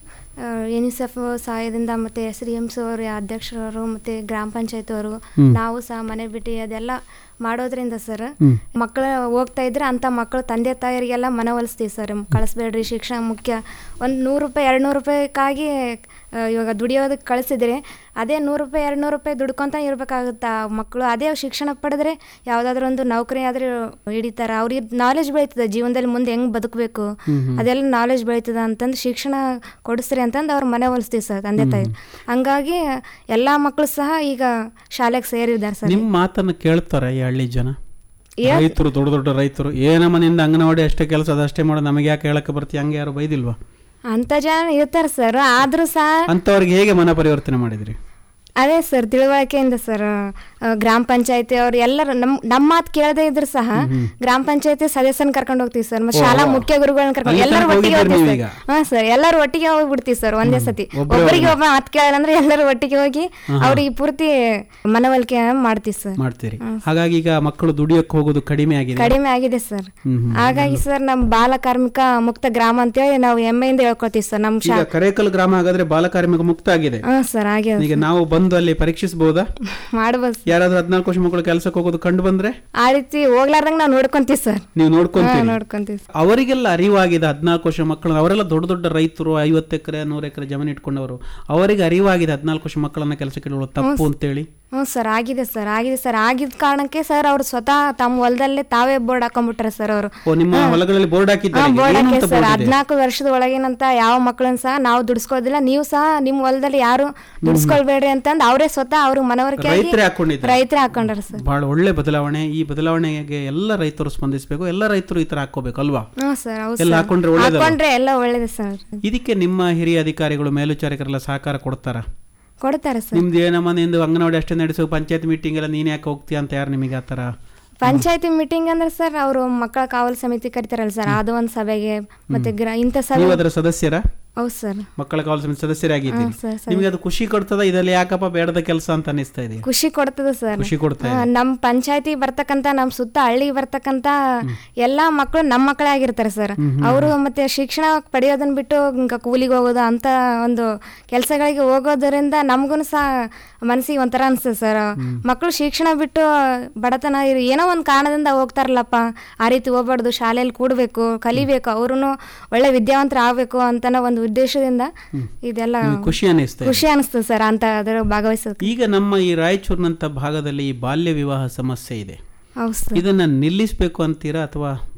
ಯುನಿಸೆಫ್ ಸಹಾಯದಿಂದ ಮತ್ತೆ ಎಸ್ ಡಿ ಎಮ್ಸ್ ಅವರು ಅಧ್ಯಕ್ಷರವರು ಮತ್ತೆ ಗ್ರಾಮ ಪಂಚಾಯತ್ ಅವರು ಹ್ಮ್. ನಾವು ಸಹ ಮನೆ ಬಿಟ್ಟು ಅದೆಲ್ಲ ಮಾಡೋದ್ರಿಂದ ಸರ್ ಹ್ಮ್. ಮಕ್ಕಳು ಹೋಗ್ತಾ ಇದ್ರೆ ಅಂತ ಮಕ್ಕಳು ತಂದೆ ತಾಯರಿಗೆಲ್ಲ ಮನವೊಲಿಸ್ತೀವಿ ಸರ್ ಕಳಿಸ್ಬೇಡ್ರಿ ಶಿಕ್ಷಣ ಮುಖ್ಯ ಒಂದು ನೂರು ರೂಪಾಯಿ ಎರಡು ನೂರು ರೂಪಾಯಿಗಾಗಿ ಆ, ಇವಾಗ ದುಡಿಯೋದಕ್ಕೆ ಕಳಿಸಿದ್ರೆ ಅದೇ ನೂರು ರೂಪಾಯಿ ಎರಡು ನೂರು ರೂಪಾಯಿ ದುಡ್ಕೊಂತ ಇರಬೇಕಾಗುತ್ತೆ ಆ ಮಕ್ಕಳು ಅದೇ ಶಿಕ್ಷಣ ಪಡೆದ್ರೆ ಯಾವುದಾದ್ರೂ ಒಂದು ನೌಕರಿ ಆದ್ರೆ ಹಿಡಿತಾರೆ ಅವ್ರಿಗೆ ನಾಲೆಜ್ ಬೆಳೀತದೆ ಜೀವನದಲ್ಲಿ ಮುಂದೆ ಹೆಂಗೆ ಬದುಕಬೇಕು ಹ್ಮ್ ಹ್ಮ್. ಅದೆಲ್ಲ ನಾಲೆಜ್ ಬೆಳೀತದೆ ಅಂತಂದು ಶಿಕ್ಷಣ ಕೊಡಿಸ್ರಿ ಅಂತಂದು ಅವ್ರ ಮನೆ ಹೊಲಿಸ್ತೀವಿ ಸರ್ ತಂದೆ ತಾಯಿ ಹಂಗಾಗಿ ಎಲ್ಲ ಮಕ್ಕಳು ಸಹ ಈಗ ಶಾಲೆಗೆ ಸೇರಿದ್ದಾರೆ ಸರ್ ನಿಮ್ಮ ಮಾತನ್ನು ಕೇಳ್ತಾರೆ ಈ ಹಳ್ಳಿ ಜನ ಏನ್- ರೈತರು ದೊಡ್ಡ ದೊಡ್ಡ ರೈತರು ಏನಮ್ಮ ನಿಂದ ಅಂಗನವಾಡಿ ಅಷ್ಟೇ ಕೆಲಸ ಅದಷ್ಟೇ ಮಾಡೋ ನಮಗೆ ಯಾಕೆ ಹೇಳಕ್ಕೆ ಬರ್ತೀಯ ಹಂಗೆ ಯಾರು ಬೈದಿಲ್ವಾ ಅಂತ ಜನ ಇರ್ತಾರೆ ಸರ್ ಆದರೂ ಸಹ ಅಂಥವ್ರಿಗೆ ಹೇಗೆ ಮನ ಪರಿವರ್ತನೆ ಮಾಡಿದ್ರಿ ಅದೇ ಸರ್ ತಿಳುವಳಿಕೆಯಿಂದ ಸರ್ ಆ, ಗ್ರಾಮ ಪಂಚಾಯತಿ ಅವ್ರು ಎಲ್ಲರೂ ನಮ್ ನಮ್ಮ ಮಾತು ಕೇಳದೇ ಇದ್ರು ಸಹ ಗ್ರಾಮ ಪಂಚಾಯತಿ ಸದಸ್ಯನ ಕರ್ಕೊಂಡು ಹೋಗ್ತೀವಿ ಸರ್ ಮತ್ತೆ ಓ, ಶಾಲಾ ಓ. ಮುಖ್ಯ ಗುರುಗಳನ್ನ ಕರ್ಕೊಂಡು ಅಲ್ಲಿ ಎಲ್ಲರೂ ತನಕ ಒಟ್ಟಿಗೆ ಹೋಗಿದ್ದೀರಿ ಹೋಗ್ತೀವಿ ನೀವು ಸರ್ ಹಾ ಸರ್ ಎಲ್ಲರೂ ಒಟ್ಟಿಗೆ ಹೋಗ್ಬಿಡ್ತೀವಿ ಸರ್ ಒಂದೇ ಸತಿ ಒಬ್ರೇ ಒಬ್ಬರಿಗೆ ಹೋಗಿ. ಒಬ್ಬ ಮಾತು ಕೇಳಲ್ಲ ಅಂದ್ರೆ ಎಲ್ಲರೂ ಒಟ್ಟಿಗೆ ಹೋಗಿ ಆಹಾ. ಅವ್ರಿಗೆ ಪೂರ್ತಿ ಮನವೊಲಿಕೆ ಮಾಡ್ತೀವಿ ಸರ್ ಮಾಡ್ತೀರಿ ಹಾಗಾಗಿ ಈಗ ಮಕ್ಕಳು ದುಡಿಯೋಕೆ ಹೋಗೋದು ಕಡಿಮೆ ಆಗಿದೆ ಕಡಿಮೆ ಆಗಿದೆ ಸರ್ ಹ್ಮ್, ಹ್ಮ್. ಹಾಗಾಗಿ ಸರ್ ನಮ್ಮ ಬಾಲ ಕಾರ್ಮಿಕ ಮುಕ್ತ ಗ್ರಾಮ ಅಂತೇಳಿ ನಾವು ಹೆಮ್ಮೆಯಿಂದ ಹೇಳ್ಕೊತೀವಿ ಸರ್ ನಮ್ಮ ಈಗ ಶಾ ಕರೇಕಲ್ ಗ್ರಾಮ ಹಾಗಾದ್ರೆ ಬಾಲಕಾರ್ಮಿಕ ಮುಕ್ತ ಆಗಿದೆ ಹಾ ಸರ್ ಹಾಗೆ ಈಗ ನಾವು ಬಂದು ಅಲ್ಲಿ ಪರೀಕ್ಷಿಸಬಹುದಾ ಮಾಡ್ಬೋದು ಯಾರಾದ್ರೂ ಹದಿನಾಲ್ಕು ವರ್ಷ ಮಕ್ಕಳು ಕೆಲಸಕ್ಕೆ ಹೋಗೋದು ಕಂಡು ಬಂದ್ರೆ ಆ ರೀತಿ ಹೋಗ್ಲಾರ್ದಂಗ ನಾವು ನೋಡ್ಕೊಂತೀವಿ ಸರ್ ನೀವು ಹಾ, ನೋಡ್ಕೊಂತೀರಿ ನೋಡ್ಕೊಂತೀವಿ ಅವರಿಗೆಲ್ಲ ಅರಿವಾಗಿದೆ ಹದಿನಾಲ್ಕು ವರ್ಷ ಮಕ್ಕಳು ಅವರೆಲ್ಲ ದೊಡ್ಡ ದೊಡ್ಡ ರೈತರು ಐವತ್ತು ಎಕರೆ ನೂರು ಎಕರೆ ಜಮೀನು ಇಟ್ಕೊಂಡವರು ಅವರಿಗೆ ಅರಿವಾಗಿದೆ ಹದಿನಾಲ್ಕು ವರ್ಷ ಮಕ್ಕಳನ್ನ ಕೆಲಸಕ್ಕೆ ಇಡುವುದು ತಪ್ಪು ಹ್ಮ್. ಅಂತೇಳಿ ಹ್ಞೂ ಸರ್ ಆಗಿದೆ ಸರ್ ಆಗಿದೆ ಸರ್ ಆಗಿದ್ದ ಕಾರಣಕ್ಕೆ ಸರ್ ಅವ್ರು ಸ್ವತಃ ತಮ್ಮ ಹೊಲದಲ್ಲೇ ತಾವೇ ಬೋರ್ಡ್ ಹಾಕೊಂಡ್ಬಿಟ್ರೆ ಸರ್ ಅವರು ಓ ನಿಮ್ಮ ಹೊಲಗಳಲ್ಲಿ ಬೋರ್ಡ್ ಹಾಕಿದ್ದಾರೆ ಈಗ? ಬೋರ್ಡ್ ಏನಂತ ಹಾಕಿ ಸರ್ ಬೋರ್ಡ್ ಇದೆ? ಹದಿನಾಲ್ಕು ವರ್ಷದ ಒಳಗಿನಂತ ಯಾವ ಮಕ್ಕಳನ್ನ ಸಹ ನಾವು ದುಡಿಸ್ಕೋದಿಲ್ಲ ನೀವು ಸಹ ನಿಮ್ಮ ಹೊಲದಲ್ಲಿ ಯಾರು ದುಡಿಸ್ಕೊಳ್ಬೇಡ್ರಿ ಅಂತಂದು ಅವರೇ ಸ್ವತಃ ಅವ್ರ ಮನವರಿಕೆ ರೈತರೇ ಹಾಕೊಂಡಿದ್ದಾರೆ. ರೈತರೇ ಹಾಕೊಂಡ್ರ ಸರ್ ಬಹಳ ಒಳ್ಳೆ ಬದಲಾವಣೆ ಈ ಬದಲಾವಣೆಗೆ ಎಲ್ಲ ರೈತರು ಸ್ಪಂದಿಸಬೇಕು ಎಲ್ಲ ರೈತರು ಈ ತರ ಹಾಕೋಬೇಕು ಅಲ್ವಾ ಹ್ಞೂ ಸರ್ ಹೌದು ಎಲ್ಲ ಸರ್. ಹಾಕೊಂಡ್ರೆ ಒಳ್ಳೇದಲ್ಲ? ಹಾಕೊಂಡ್ರೆ ಎಲ್ಲ ಒಳ್ಳೇದು ಸರ್ ಇದಕ್ಕೆ ನಿಮ್ಮ ಹಿರಿಯ ಅಧಿಕಾರಿಗಳು ಮೇಲ್ವಿಚಾರಕರೆಲ್ಲ ಸಹಕಾರ ಕೊಡ್ತಾರ ಕೊಡ್ತಾರೆ ಸರ್ ನಿಮ್ದು ಏನಮ್ಮ ನಿಂದು ಅಂಗನವಾಡಿ ಅಷ್ಟೇ ನಡೆಸು ಪಂಚಾಯತ್ ಮೀಟಿಂಗ್ ಎಲ್ಲ ನೀನ್ ಯಾಕೆ ಹೋಗ್ತೀಯ ಅಂತ ಯಾರು ನಿಮಗೆ ಆತರ ಪಂಚಾಯತಿ ಮೀಟಿಂಗ್ ಅಂದ್ರೆ ಸರ್ ಅವರು ಮಕ್ಕಳ ಕಾವಲು ಸಮಿತಿ ಕರಿತಾರಲ್ಲ ಸರ್ ಅದು ಒಂದು ಸಭೆಗೆ ಮತ್ತೆ ಗ್ರ ಇಂಥ ಸಭೆ ನೀವು ಅದರ ಸದಸ್ಯರ ಹೌದು ಸರ್ ಮಕ್ಕಳ ಕಾವಲು ಸಮಿತಿ ಸದಸ್ಯರಾಗಿದ್ದೀರಿ ಹಾ, ಸರ್, ಸರ್. ನಿಮಗೆ ಅದು ಖುಷಿ ಕೊಡ್ತದ ಇದರಲ್ಲಿ ಯಾಕಪ್ಪ ಬೇಡದ ಕೆಲಸ ಅಂತ ಅನಿಸ್ತಾ ಇದೆ ಖುಷಿ ಕೊಡ್ತದೆ ಸರ್ ಖುಷಿ ಕೊಡ್ತಾ ಇದೆ. ಹಾ, ನಮ್ಮ ಪಂಚಾಯತಿ ಬರ್ತಕ್ಕಂತ ನಮ್ಮ ಸುತ್ತ ಹಳ್ಳಿಗೆ ಬರ್ತಕ್ಕಂತ ಎಲ್ಲಾ ಮಕ್ಕಳು ನಮ್ಮ ಮಕ್ಕಳೇ ಆಗಿರ್ತಾರೆ ಸರ್ ಹ್ಮ್, ಹ್ಮ್. ಅವರು ಮತ್ತೆ ಶಿಕ್ಷಣ ಪಡೆಯೋದನ್ನ ಬಿಟ್ಟು ಹಿಂಗ ಕೂಲಿಗೆ ಹೋಗೋದು ಅಂತ ಒಂದು ಕೆಲಸಗಳಿಗೆ ಹೋಗೋದರಿಂದ ನಮಗೂ ಸಹ ಮನಸ್ಸಿಗೆ ಒಂಥರ ಅನ್ಸ್ತದೆ ಸರ್ ಮಕ್ಕಳು ಶಿಕ್ಷಣ ಬಿಟ್ಟು ಬಡತನ ಇರು- ಏನೋ ಒಂದು ಕಾರಣದಿಂದ ಹೋಗ್ತಾರಲ್ಲಪ್ಪ ಆ ರೀತಿ ಹೋಗ್ಬಾರ್ದು ಶಾಲೆಯಲ್ಲಿ ಕೂಡಬೇಕು ಕಲಿಬೇಕು ಅವರು ಒಳ್ಳೆ ವಿದ್ಯಾವಂತರ ಆಗ್ಬೇಕು ಅಂತನೋ ಒಂದು ಉದ್ದೇಶದಿಂದ ಇದೆಲ್ಲ ನಿಮ್ಗೆ ಖುಷಿ ಅನ್ನಿಸ್ತಾ ಇದೆ. ಖುಷಿ ಅನಿಸ್ತದೆ ಸರ್ ಅಂತ ಅದ್ರ ಭಾಗವಹಿಸೋದು ಈಗ ನಮ್ಮ ಈ ರಾಯಚೂರಿನಂತ ಭಾಗದಲ್ಲಿ ಈ ಬಾಲ್ಯ ವಿವಾಹ ಸಮಸ್ಯೆ ಇದೆ ಹೌದು ಸರ್ ಇದನ್ನ ನಿಲ್ಲಿಸಬೇಕು ಅಂತೀರಾ ಅಥವಾ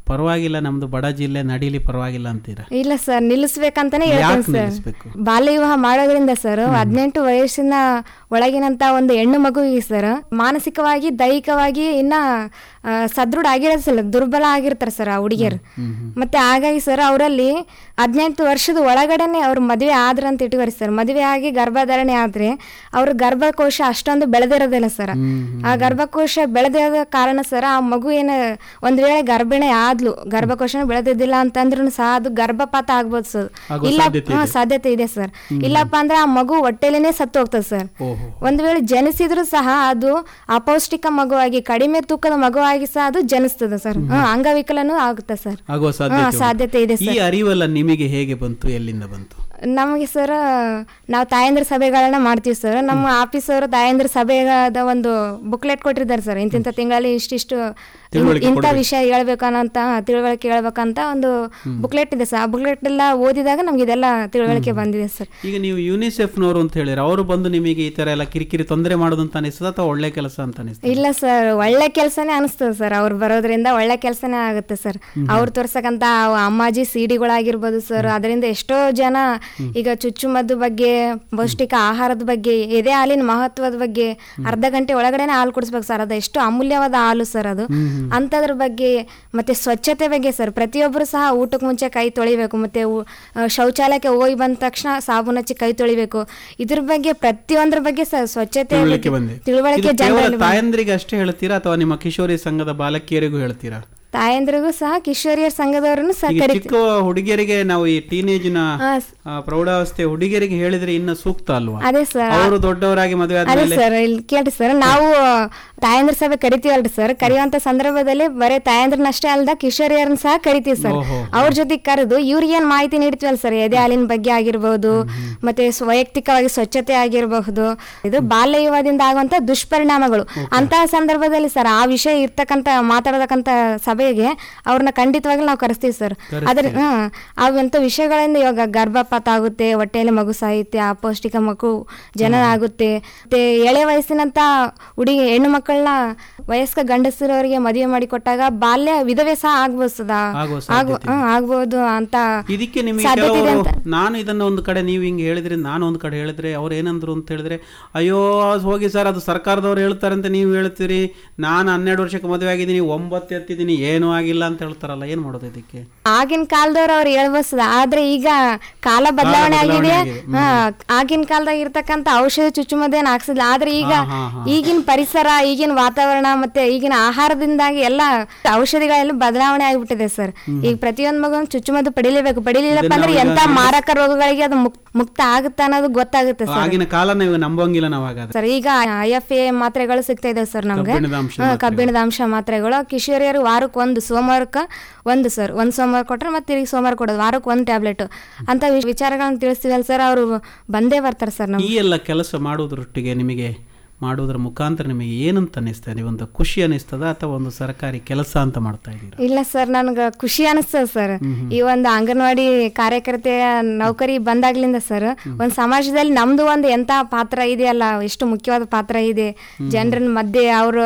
ಪರವಾಗಿಲ್ಲ ನಮ್ದು ಬಡ ಜಿಲ್ಲೆ ನಡೀಲಿ ಪರವಾಗಿಲ್ಲ ಅಂತೀರಾ ಇಲ್ಲ ಸರ್ ನಿಲ್ಲಿಸ್ಬೇಕಂತಾನೆ ಹೇಳ್ತೇನೆ ಯಾಕೆ ಸರ್ ನಿಲ್ಲಿಸ್ಬೇಕು? ಬಾಲ್ಯ ವಿವಾಹ ಮಾಡೋದ್ರಿಂದ ಸರ್ ಹದಿನೆಂಟು ವಯಸ್ಸಿನ ಒಳಗಿನಂತ ಒಂದು ಹೆಣ್ಣು ಮಗುವಿಗೆ ಸರ್ ಮಾನಸಿಕವಾಗಿ ದೈಹಿಕವಾಗಿ ಇನ್ನ ಆ, ಸದೃಢ ಆಗಿರೋದು ಸರ್ ದುರ್ಬಲ ಆಗಿರ್ತಾರೆ ಸರ್ ಆ ಹುಡುಗಿಯರು ಮತ್ತೆ ಹಾಗಾಗಿ ಸರ್ ಅವರಲ್ಲಿ ಹದಿನೆಂಟು ವರ್ಷದ ಒಳಗಡೆನೆ ಅವ್ರು ಮದುವೆ ಆದ್ರ ಅಂತ ಇಟ್ಕೋರಿ ಸರ್ ಮದುವೆ ಆಗಿ ಗರ್ಭಧಾರಣೆ ಆದ್ರೆ ಅವ್ರ ಗರ್ಭಕೋಶ ಅಷ್ಟೊಂದು ಬೆಳೆದಿರೋದಿಲ್ಲ ಸರ್ ಆ ಗರ್ಭಕೋಶ ಬೆಳೆದಿರೋ ಕಾರಣ ಸರ್ ಆ ಮಗು ಏನು ಒಂದ್ ವೇಳೆ ಗರ್ಭಿಣಿ ಆದ್ಲು ಗರ್ಭಕೋಶ ಬೆಳೆದಿದ್ದಿಲ್ಲ ಅಂತಂದ್ರೂ ಸಹ ಅದು ಗರ್ಭಪಾತ ಆಗ್ಬೋದು ಸರ್ ಆಗೋ ಇಲ್ಲ ಸಾಧ್ಯತೆ ಹಾ, ಇದೆ. ಸಾಧ್ಯತೆ ಇದೆ ಸರ್ ಇಲ್ಲಪ್ಪ ಅಂದ್ರೆ ಆ ಮಗು ಹೊಟ್ಟೆಲೇನೆ ಸತ್ತು ಹೋಗ್ತದೆ ಸರ್ ಒಂದ್ ವೇಳೆ ಜನಿಸಿದ್ರು ಸಹ ಅದು ಅಪೌಷ್ಟಿಕ ಮಗುವಾಗಿ ಕಡಿಮೆ ತೂಕದ ಮಗುವಾಗಿ ಸಹ ಅದು ಜನಿಸ್ತದೆ ಸರ್ ಹಾ, ಅಂಗವಿಕಲನೂ ಆಗುತ್ತೆ ಸರ್ ಆಗುವ ಹಾ, ಸಾಧ್ಯತೆ ಉಂಟು. ಸಾಧ್ಯತೆ ಇದೆ ಈ ಸರ್ ಅರಿವೆಲ್ಲ ನಿಮಗೆ ಹೇಗೆ ಬಂತು ಎಲ್ಲಿಂದ ಬಂತು ನಮಗೆ ಸರ್ ನಾವು ತಾಯಂದ್ರ ಸಭೆಗಳನ್ನ ಮಾಡ್ತೀವಿ ಸರ್ ನಮ್ಮ ಆಫೀಸ್ ಅವರು ತಾಯಂದ್ರ ಸಭೆದ ಒಂದು ಬುಕ್ಲೆಟ್ ಕೊಟ್ಟಿದ್ದಾರೆ ಸರ್ ಇಂತಿಂಥ ತಿಂಗಳಲ್ಲಿ ಇಷ್ಟಿಷ್ಟು ತಿಳುವಳಿಕೆ ಇಂಥ ಕೊಡ್ಬೇಕು. ವಿಷಯ ಹೇಳ್ಬೇಕನ್ನಂತ ತಿಳುವಳಿಕೆ ಹೇಳ್ಬೇಕಂತ ಒಂದು ಬುಕ್ಲೆಟ್ ಇದೆ ಸರ್ ಆ ಬುಕ್ಲೆಟ್ ಎಲ್ಲ ಓದಿದಾಗ ನಮ್ಗೆ ಇದೆಲ್ಲ ತಿಳುವಳಿಕೆ ಬಂದಿದೆ ಸರ್ ಈಗ ನೀವು ಯುನಿಸೆಫ್ನವರು ಅಂತ ಹೇಳಿದ್ರೆ ಅವರು ಬಂದು ನಿಮಗೆ ಈ ತರ ಎಲ್ಲ ಕಿರಿಕಿರಿ ತೊಂದರೆ ಮಾಡೋದು ಅಂತ ಅನಿಸ್ತದ ಅಥವಾ ಒಳ್ಳೆ ಕೆಲಸ ಅಂತ ಅನಿಸ್ತದ ಇಲ್ಲ ಸರ್ ಒಳ್ಳೆ ಕೆಲಸನೇ ಅನಿಸ್ತದೆ ಸರ್ ಅವ್ರು ಬರೋದ್ರಿಂದ ಒಳ್ಳೆ ಕೆಲಸನೇ ಆಗುತ್ತೆ ಸರ್ ಅವ್ರು ತೋರ್ಸಕ್ಕಂತ ಆ ಅಮ್ಮಾಜಿ ಸಿಡಿಗಳಾಗಿರ್ಬೋದು ಸರ್ ಅದರಿಂದ ಎಷ್ಟೋ ಜನ ಈಗ ಚುಚ್ಚುಮದ್ದು ಬಗ್ಗೆ ಪೌಷ್ಟಿಕ ಆಹಾರದ ಬಗ್ಗೆ ಎದೆ ಹಾಲಿನ ಮಹತ್ವದ ಬಗ್ಗೆ ಅರ್ಧ ಗಂಟೆ ಒಳಗಡೆನೆ ಹಾಲು ಕುಡಿಸ್ಬೇಕು ಸರ್ ಅದು ಎಷ್ಟು ಅಮೂಲ್ಯವಾದ ಹಾಲು ಸರ್ ಅದು ಅಂಥದ್ರ ಬಗ್ಗೆ ಮತ್ತೆ ಸ್ವಚ್ಛತೆ ಬಗ್ಗೆ ಸರ್ ಪ್ರತಿಯೊಬ್ಬರು ಸಹ ಊಟಕ್ಕೆ ಮುಂಚೆ ಕೈ ತೊಳಿಬೇಕು ಮತ್ತೆ ಊ- ಆ, ಶೌಚಾಲಯಕ್ಕೆ ಹೋಗಿ ಬಂದ ತಕ್ಷಣ ಸಾಬೂನ್ ಹಚ್ಚಿ ಕೈ ತೊಳಿಬೇಕು ಇದ್ರ ಬಗ್ಗೆ ಪ್ರತಿಯೊಂದ್ರ ಬಗ್ಗೆ ಸರ್ ಸ್ವಚ್ಛತೆ ತಿಳುವಳಿಕೆ ಬಗ್ಗೆ ಬಂದೆ ತಿಳುವಳಿಕೆ ಇದು ಕೇವಲ ಜನರಲ್ಲಿ ತಾಯಂದ್ರಿಗೆ ಅಷ್ಟೇ ಹೇಳ್ತೀರಾ ಅಥವಾ ನಿಮ್ಮ ಕಿಶೋರಿ ಸಂಘದ ಬಾಲಕಿಯರಿಗೂ ಹೇಳ್ತೀರಾ ತಾಯಂದ್ರಿಗೂ ಸಹ ಕಿಶೋರಿಯರ್ ಸಂಘದವರನ್ನು ಸಹ ಈಗ ಕರಿತೀವಿ ಚಿಕ್ಕ ಹುಡುಗಿಯರಿಗೆ ನಾವು ಈ ಟೀನೇಜ್ನ ಹಾ, ಪ್ರೌಢಾವಸ್ಥೆ ಹುಡುಗಿಯರಿಗೆ ಹೇಳಿದ್ರೆ ಇನ್ನು ಸೂಕ್ತ ಅಲ್ವಾ ಅದೇ ಸರ್ ಅವರು ದೊಡ್ಡವರಾಗಿ ಮದುವೆ ಅದೇ ಆದ್ಮೇಲೆ ಸರ್ ಇಲ್ಲಿ ಕೇಳ್ರಿ ಸರ್ ನಾವು ತಾಯಂದ್ರ ಸಭೆ ಕರಿತೀವಲ್ರಿ ಸರ್ ಕರೆಯುವಂತ ಸಂದರ್ಭದಲ್ಲಿ ಬರೀ ತಾಯಂದ್ರನಷ್ಟೇ ಅಲ್ದ ಕಿಶೋರಿಯರನ್ನ ಸಹ ಕರಿತೀವಿ ಸರ್ ಓಹೋ. ಅವ್ರ ಜೊತೆಗೆ ಕರೆದು ಇವ್ರಿಗೆ ಏನ್ ಮಾಹಿತಿ ನೀಡ್ತೀವಲ್ಲ ಸರ್ ಎದೆ ಹಾಲಿನ ಬಗ್ಗೆ ಆಗಿರ್ಬೋದು ಮತ್ತೆ ಸ್ವ- ವೈಯಕ್ತಿಕವಾಗಿ ಸ್ವಚ್ಛತೆ ಆಗಿರಬಹುದು ಇದು ಬಾಲ್ಯ ವಿವಾಹದಿಂದ ಆಗುವಂತ ದುಷ್ಪರಿಣಾಮಗಳು ಅಂತಹ ಸಂದರ್ಭದಲ್ಲಿ ಸರ್ ಆ ವಿಷಯ ಇರ್ತಕ್ಕಂತ ಮಾತಾಡತಕ್ಕಂತ ಸಭೆಗೆ ಅವ್ರನ್ನ ಖಂಡಿತವಾಗಿ ನಾವು ಕರೆಸ್ತೀವಿ ಸರ್ ಅದ್ರ ಹಾ ಅವಂತ ವಿಷಯಗಳಿಂದ ಇವಾಗ ಗರ್ಭಪಾತ ಆಗುತ್ತೆ ಹೊಟ್ಟೆಯಲ್ಲಿ ಮಗು ಸಾಯುತ್ತೆ ಅಪೌಷ್ಟಿಕ ಮಗು ಜನನ ಆಗುತ್ತೆ ಮತ್ತೆ ಎಳೆ ವಯಸ್ಸಿನಂತ ಹುಡುಗಿ ಹೆಣ್ಣು ಮಕ್ಕಳನ್ನ ವಯಸ್ಕ ಗಂಡಸರವರಿಗೆ ಮದುವೆ ಮಾಡಿ ಕೊಟ್ಟಾಗ ಬಾಲ್ಯ ವಿಧವೆ ಸಹ ಆಗ್ಬೋದು ಸದಾ ಆಗುವ ಆಗು ಸಾಧ್ಯತೆ ಹಾ, ಆಗ್ಬೋದು ಅಂತ ಇದಕ್ಕೆ ನಿಮಗೆ ಸಾಧ್ಯತೆ ಇದೆ ಕೆಲವರು ಅಂತ ನಾನು ಇದನ್ನ ಒಂದು ಕಡೆ ನೀವು ಹಿಂಗೆ ಹೇಳಿದ್ರೆ ನಾನು ಒಂದು ಕಡೆ ಹೇಳಿದ್ರೆ ಅವ್ರು ಏನಂದ್ರು ಅಂತ ಹೇಳಿದ್ರೆ ಅಯ್ಯೋ ಅದು ಹೋಗಿ ಸರ್ ಅದು ಸರ್ಕಾರದವ್ರು ಹೇಳ್ತಾರೆ ಅಂತ ನೀವು ಹೇಳ್ತೀರಿ ನಾನು ಹನ್ನೆರಡು ವರ್ಷಕ್ಕೆ ಮದುವೆ ಆಗಿದ್ದೀನಿ ಒಂಬತ್ತು ಎತ್ತಿದ್ದೀನಿ ಏನೂ ಆಗಿಲ್ಲ ಅಂತ ಹೇಳ್ತಾರಲ್ಲ ಏನು ಮಾಡೋದು ಇದಕ್ಕೆ ಆಗಿನ ಕಾಲದವ್ರು ಅವ್ರು ಹೇಳ್ಬಸ್ದ ಆದ್ರೆ ಈಗ ಕಾಲ ಬದಲಾವಣೆ ಬದಲಾವಣೆ ಆಗಿದೆ ಆಗಿದೆ. ಹಾ ಆಗಿನ ಕಾಲದಾಗ ಇರ್ತಕ್ಕಂತ ಔಷಧಿ ಚುಚ್ಚುಮದ್ದೇನು ಹಾಕ್ಸಿಲ್ಲ ಆದ್ರೆ ಈಗ ಹಾ, ಹಾ, ಹಾ. ಈಗಿನ ಪರಿಸರ ಈಗಿನ ವಾತಾವರಣ ಮತ್ತೆ ಈಗಿನ ಆಹಾರದಿಂದಾಗಿ ಎಲ್ಲ ಔಷಧಿಗಳೆಲ್ಲ ಬದಲಾವಣೆ ಆಗಿಬಿಟ್ಟಿದೆ ಸರ್ ಈಗ ಪ್ರತಿಯೊಂದು ಮಗು ಚುಚ್ಚುಮದ್ದು ಪಡಿಲೇಬೇಕು ಪಡಿಲಿಲ್ಲಪ್ಪ ಇದನ್ನ ಅಂದ್ರೆ ನಾವು ಎಂತ ಈಗ ಮಾರಕ ರೋಗಗಳಿಗೆ ಅದು ಮುಕ್- ಮುಕ್ತ ಆಗುತ್ತೆ ಅನ್ನೋದು ಗೊತ್ತಾಗುತ್ತೆ ಸರ್ ಆಗಿನ ಕಾಲ ನೀವು ನಂಬೋಂಗಿಲ್ಲ ನಾವು ಹಾಗಾದ್ರೆ ಸರ್ ಈಗ ಐ ಎಫ್ ಎ ಮಾತ್ರೆಗಳು ಸಿಗ್ತಾ ಇದಾವೆ ಸರ್ ನಮ್ಗೆ ಕಬ್ಬಿಣದ ಅಂಶ ಹಾ, ಕಬ್ಬಿಣದ ಅಂಶ ಮಾತ್ರೆಗಳು ಕಿಶೋರಿಯರು ವಾರಕ್ಕೆ ಒಂದು ಸೋಮವಾರಕ್ಕೆ ಒಂದು ಸರ್ ಒಂದು ಸೋಮವಾರ ಕೊಟ್ರೆ ಮತ್ತೆ ತಿರುಗಿ ಸೋಮವಾರ ಕೊಡೋದು ವಾರಕ್ಕೆ ಒಂದು ಟ್ಯಾಬ್ಲೆಟ್ ಅಂತ ವಿ- ವಿಚಾರಗಳನ್ನ ತಿಳಿಸ್ತೀವಲ್ಲ ಸರ್ ಅವರು ಬಂದೇ ಬರ್ತಾರೆ ಸರ್ ಈ ನಮ್ಗೆ ಎಲ್ಲ ಕೆಲಸ ಮಾಡುವುದರೊಟ್ಟಿಗೆ ನಿಮಗೆ ಮಾಡುವುದರ ಮುಖಾಂತರ ನಿಮಗೆ ಏನಂತ ಅನಿಸ್ತಾ ಇದೆ ಒಂದು ಖುಷಿ ಅನಿಸ್ತದ ಅಥವಾ ಒಂದು ಸರ್ಕಾರಿ ಕೆಲಸ ಅಂತ ಮಾಡ್ತಾ ಇದ್ದೀರಾ ಇಲ್ಲ ಸರ್ ನನಗೆ ಖುಷಿ ಅನಿಸ್ತದೆ ಸರ್ ಈ ಒಂದು ಅಂಗನವಾಡಿ ಕಾರ್ಯಕರ್ತೆಯ ನೌಕರಿ ಬಂದಾಗ್ಲಿಂದ ಸರ್ ಒಂದು ಸಮಾಜದಲ್ಲಿ ನಮ್ದು ಒಂದು ಎಂತ ಪಾತ್ರ ಇದೆಯಲ್ಲ ಎಷ್ಟು ಮುಖ್ಯವಾದ ಪಾತ್ರ ಇದೆ ಜನರ ಮಧ್ಯೆ ಅವರು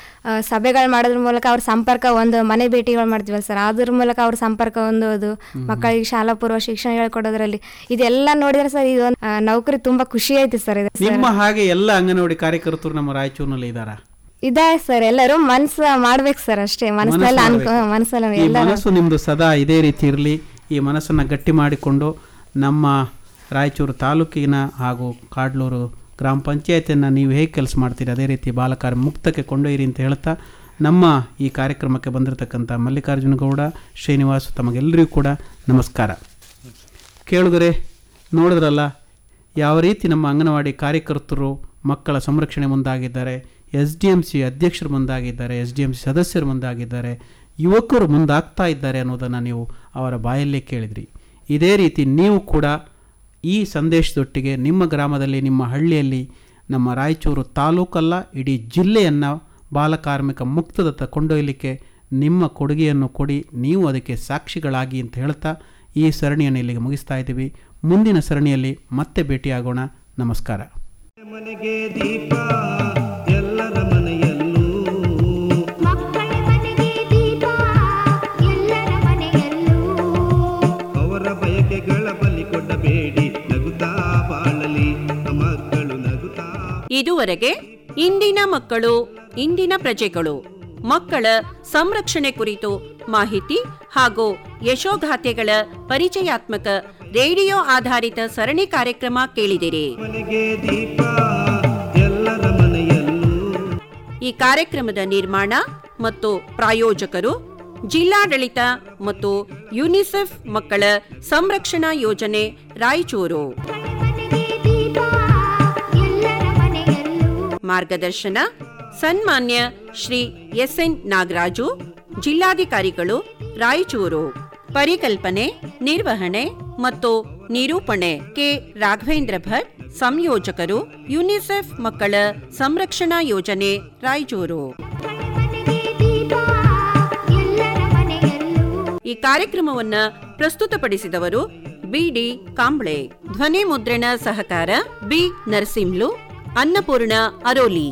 ಸಭೆಗಳು ಮಾಡೋದ್ರ ಮೂಲಕ ಅವ್ರ ಸಂಪರ್ಕ ಒಂದು ಮನೆ ಭೇಟಿಗಳು ಮಾಡ್ತೀವಲ್ಲ ಸರ್ ಅದ್ರ ಮೂಲಕ ಅವ್ರ ಸಂಪರ್ಕ ಹೊಂದೋದು ಮಕ್ಕಳಿಗೆ ಶಾಲಾ ಪೂರ್ವ ಶಿಕ್ಷಣ ಹೇಳ್ಕೊಡೋದ್ರಲ್ಲಿ ಇದೆಲ್ಲ ನೋಡಿದ್ರೆ ಸರ್ ಇದು ಒಂದು ನೌಕರಿ ತುಂಬಾ ಖುಷಿ ಐತಿ ಸರ್ ಇದು ನಿಮ್ಮ ಹಾಗೆ ಎಲ್ಲ ಅಂಗನವಾಡಿ ಕಾರ್ಯಕರ್ತರು ನಮ್ಮ ರಾಯಚೂರಿನಲ್ಲಿ ಇದ್ದಾರಾ ಇದೆ ಸರ್ ಎಲ್ಲರೂ ಮನ್ಸು ಮಾಡ್ಬೇಕು ಸರ್ ಅಷ್ಟೇ ಮನಸ್ಸಲ್ಲಿ ಅನ್ಕೊ ಮನಸ್ಸಲ್ಲಿ ಈ ಎಲ್ಲ ಮನಸ್ಸು ನಿಮ್ಮದು ಸದಾ ಇದೇ ರೀತಿ ಇರಲಿ ಈ ಮನಸ್ಸನ್ನು ಗಟ್ಟಿ ಮಾಡಿಕೊಂಡು ನಮ್ಮ ರಾಯಚೂರು ತಾಲೂಕಿನ ಹಾಗೂ ಕಾಡ್ಲೂರು ಗ್ರಾಮ ಪಂಚಾಯತಿಯನ್ನು ನೀವು ಹೇಗೆ ಕೆಲಸ ಮಾಡ್ತೀರಿ ಅದೇ ರೀತಿ ಬಾಲಕಾರ ಮುಕ್ತಕ್ಕೆ ಕೊಂಡೊಯ್ಯಿರಿ ಅಂತ ಹೇಳ್ತಾ ನಮ್ಮ ಈ ಕಾರ್ಯಕ್ರಮಕ್ಕೆ ಬಂದಿರತಕ್ಕಂಥ ಮಲ್ಲಿಕಾರ್ಜುನ ಗೌಡ ಶ್ರೀನಿವಾಸ್ ತಮಗೆಲ್ಲರಿಗೂ ಕೂಡ ನಮಸ್ಕಾರ ಕೇಳುಗರೆ ನೋಡಿದ್ರಲ್ಲ ಯಾವ ರೀತಿ ನಮ್ಮ ಅಂಗನವಾಡಿ ಕಾರ್ಯಕರ್ತರು ಮಕ್ಕಳ ಸಂರಕ್ಷಣೆ ಮುಂದಾಗಿದ್ದಾರೆ ಎಸ್ ಡಿ ಎಮ್ ಸಿ ಅಧ್ಯಕ್ಷರು ಮುಂದಾಗಿದ್ದಾರೆ ಎಸ್ ಡಿ ಎಮ್ ಸಿ ಸದಸ್ಯರು ಮುಂದಾಗಿದ್ದಾರೆ ಯುವಕರು ಮುಂದಾಗ್ತಾ ಇದ್ದಾರೆ ಅನ್ನೋದನ್ನು ನೀವು ಅವರ ಬಾಯಲ್ಲೇ ಕೇಳಿದ್ರಿ ಇದೇ ರೀತಿ ನೀವು ಕೂಡ ಈ ಸಂದೇಶದೊಟ್ಟಿಗೆ ನಿಮ್ಮ ಗ್ರಾಮದಲ್ಲಿ ನಿಮ್ಮ ಹಳ್ಳಿಯಲ್ಲಿ ನಮ್ಮ ರಾಯಚೂರು ತಾಲೂಕಲ್ಲ ಇಡೀ ಜಿಲ್ಲೆಯನ್ನು ಬಾಲಕಾರ್ಮಿಕ ಮುಕ್ತದತ್ತ ಕೊಂಡೊಯ್ಯಲಿಕ್ಕೆ ನಿಮ್ಮ ಕೊಡುಗೆಯನ್ನು ಕೊಡಿ ನೀವು ಅದಕ್ಕೆ ಸಾಕ್ಷಿಗಳಾಗಿ ಅಂತ ಹೇಳ್ತಾ ಈ ಸರಣಿಯನ್ನು ಇಲ್ಲಿಗೆ ಮುಗಿಸ್ತಾ ಇದ್ದೀವಿ ಮುಂದಿನ ಸರಣಿಯಲ್ಲಿ ಮತ್ತೆ ಭೇಟಿಯಾಗೋಣ ನಮಸ್ಕಾರ ಮನೆಗೆ ದೀಪ ಎಲ್ಲರ ಮನೆಯಲ್ಲೂ ಮಕ್ಕಳ ಮನೆಗೆ ದೀಪ ಎಲ್ಲರ ಇದುವರೆಗೆ ಇಂದಿನ ಮಕ್ಕಳು ಇಂದಿನ ಪ್ರಜೆಗಳು ಮಕ್ಕಳ ಸಂರಕ್ಷಣೆ ಕುರಿತು ಮಾಹಿತಿ ಹಾಗೂ ಯಶೋಗಾಥೆಗಳ ಪರಿಚಯಾತ್ಮಕ ರೇಡಿಯೋ ಆಧಾರಿತ ಸರಣಿ ಕಾರ್ಯಕ್ರಮ ಕೇಳಿದಿರಿ ಮನೆಗೆ ದೀಪ ಎಲ್ಲರ ಮನೆಯಲ್ಲೂ ಈ ಕಾರ್ಯಕ್ರಮದ ನಿರ್ಮಾಣ ಮತ್ತು ಪ್ರಾಯೋಜಕರು ಜಿಲ್ಲಾಡಳಿತ ಮತ್ತು ಯುನಿಸೆಫ್ ಮಕ್ಕಳ ಸಂರಕ್ಷಣಾ ಯೋಜನೆ ರಾಯಚೂರು ಮಾರ್ಗದರ್ಶನ ಸನ್ಮಾನ್ಯ ಶ್ರೀ ಎಸ್ ಎನ್ ನಾಗರಾಜು ಜಿಲ್ಲಾಧಿಕಾರಿಗಳು ರಾಯಚೂರು ಪರಿಕಲ್ಪನೆ ನಿರ್ವಹಣೆ ಮತ್ತು ನಿರೂಪಣೆ ಕೆ ರಾಘವೇಂದ್ರ ಭಟ್ ಸಂಯೋಜಕರು ಯುನಿಸೆಫ್ ಮಕ್ಕಳ ಸಂರಕ್ಷಣಾ ಯೋಜನೆ ರಾಯಚೂರು ಈ ಕಾರ್ಯಕ್ರಮವನ್ನ ಪ್ರಸ್ತುತಪಡಿಸಿದವರು ಬಿಡಿ ಕಾಂಬ್ಳೆ ಧ್ವನಿ ಮುದ್ರಣ ಸಹಕಾರ ಬಿ ನರಸಿಂಹ್ಲು ಅನ್ನಪೂರ್ಣ ಅರೋಲಿ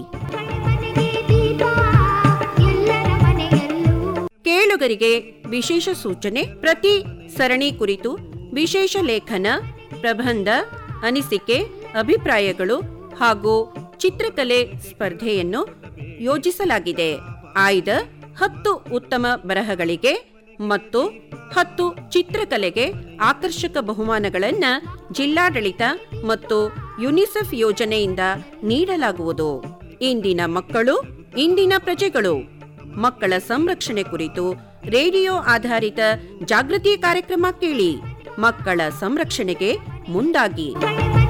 ಕೇಳುಗರಿಗೆ ವಿಶೇಷ ಸೂಚನೆ ಪ್ರತಿ ಸರಣಿ ಕುರಿತು ವಿಶೇಷ ಲೇಖನ ಪ್ರಬಂಧ ಅನಿಸಿಕೆ ಅಭಿಪ್ರಾಯಗಳು ಹಾಗೂ ಚಿತ್ರಕಲೆ ಸ್ಪರ್ಧೆಯನ್ನು ಯೋಜಿಸಲಾಗಿದೆ ಆಯ್ದ ಹತ್ತು ಉತ್ತಮ ಬರಹಗಳಿಗೆ ಮತ್ತು ಹತ್ತು ಚಿತ್ರಕಲೆಗೆ ಆಕರ್ಷಕ ಬಹುಮಾನಗಳನ್ನು ಜಿಲ್ಲಾಡಳಿತ ಮತ್ತು ಯುನಿಸೆಫ್ ಯೋಜನೆಯಿಂದ ನೀಡಲಾಗುವುದು ಇಂದಿನ ಮಕ್ಕಳು ಇಂದಿನ ಪ್ರಜೆಗಳು ಮಕ್ಕಳ ಸಂರಕ್ಷಣೆ ಕುರಿತು ರೇಡಿಯೋ ಆಧಾರಿತ ಜಾಗೃತಿ ಕಾರ್ಯಕ್ರಮ ಕೇಳಿ ಮಕ್ಕಳ ಸಂರಕ್ಷಣೆಗೆ ಮುಂದಾಗಿ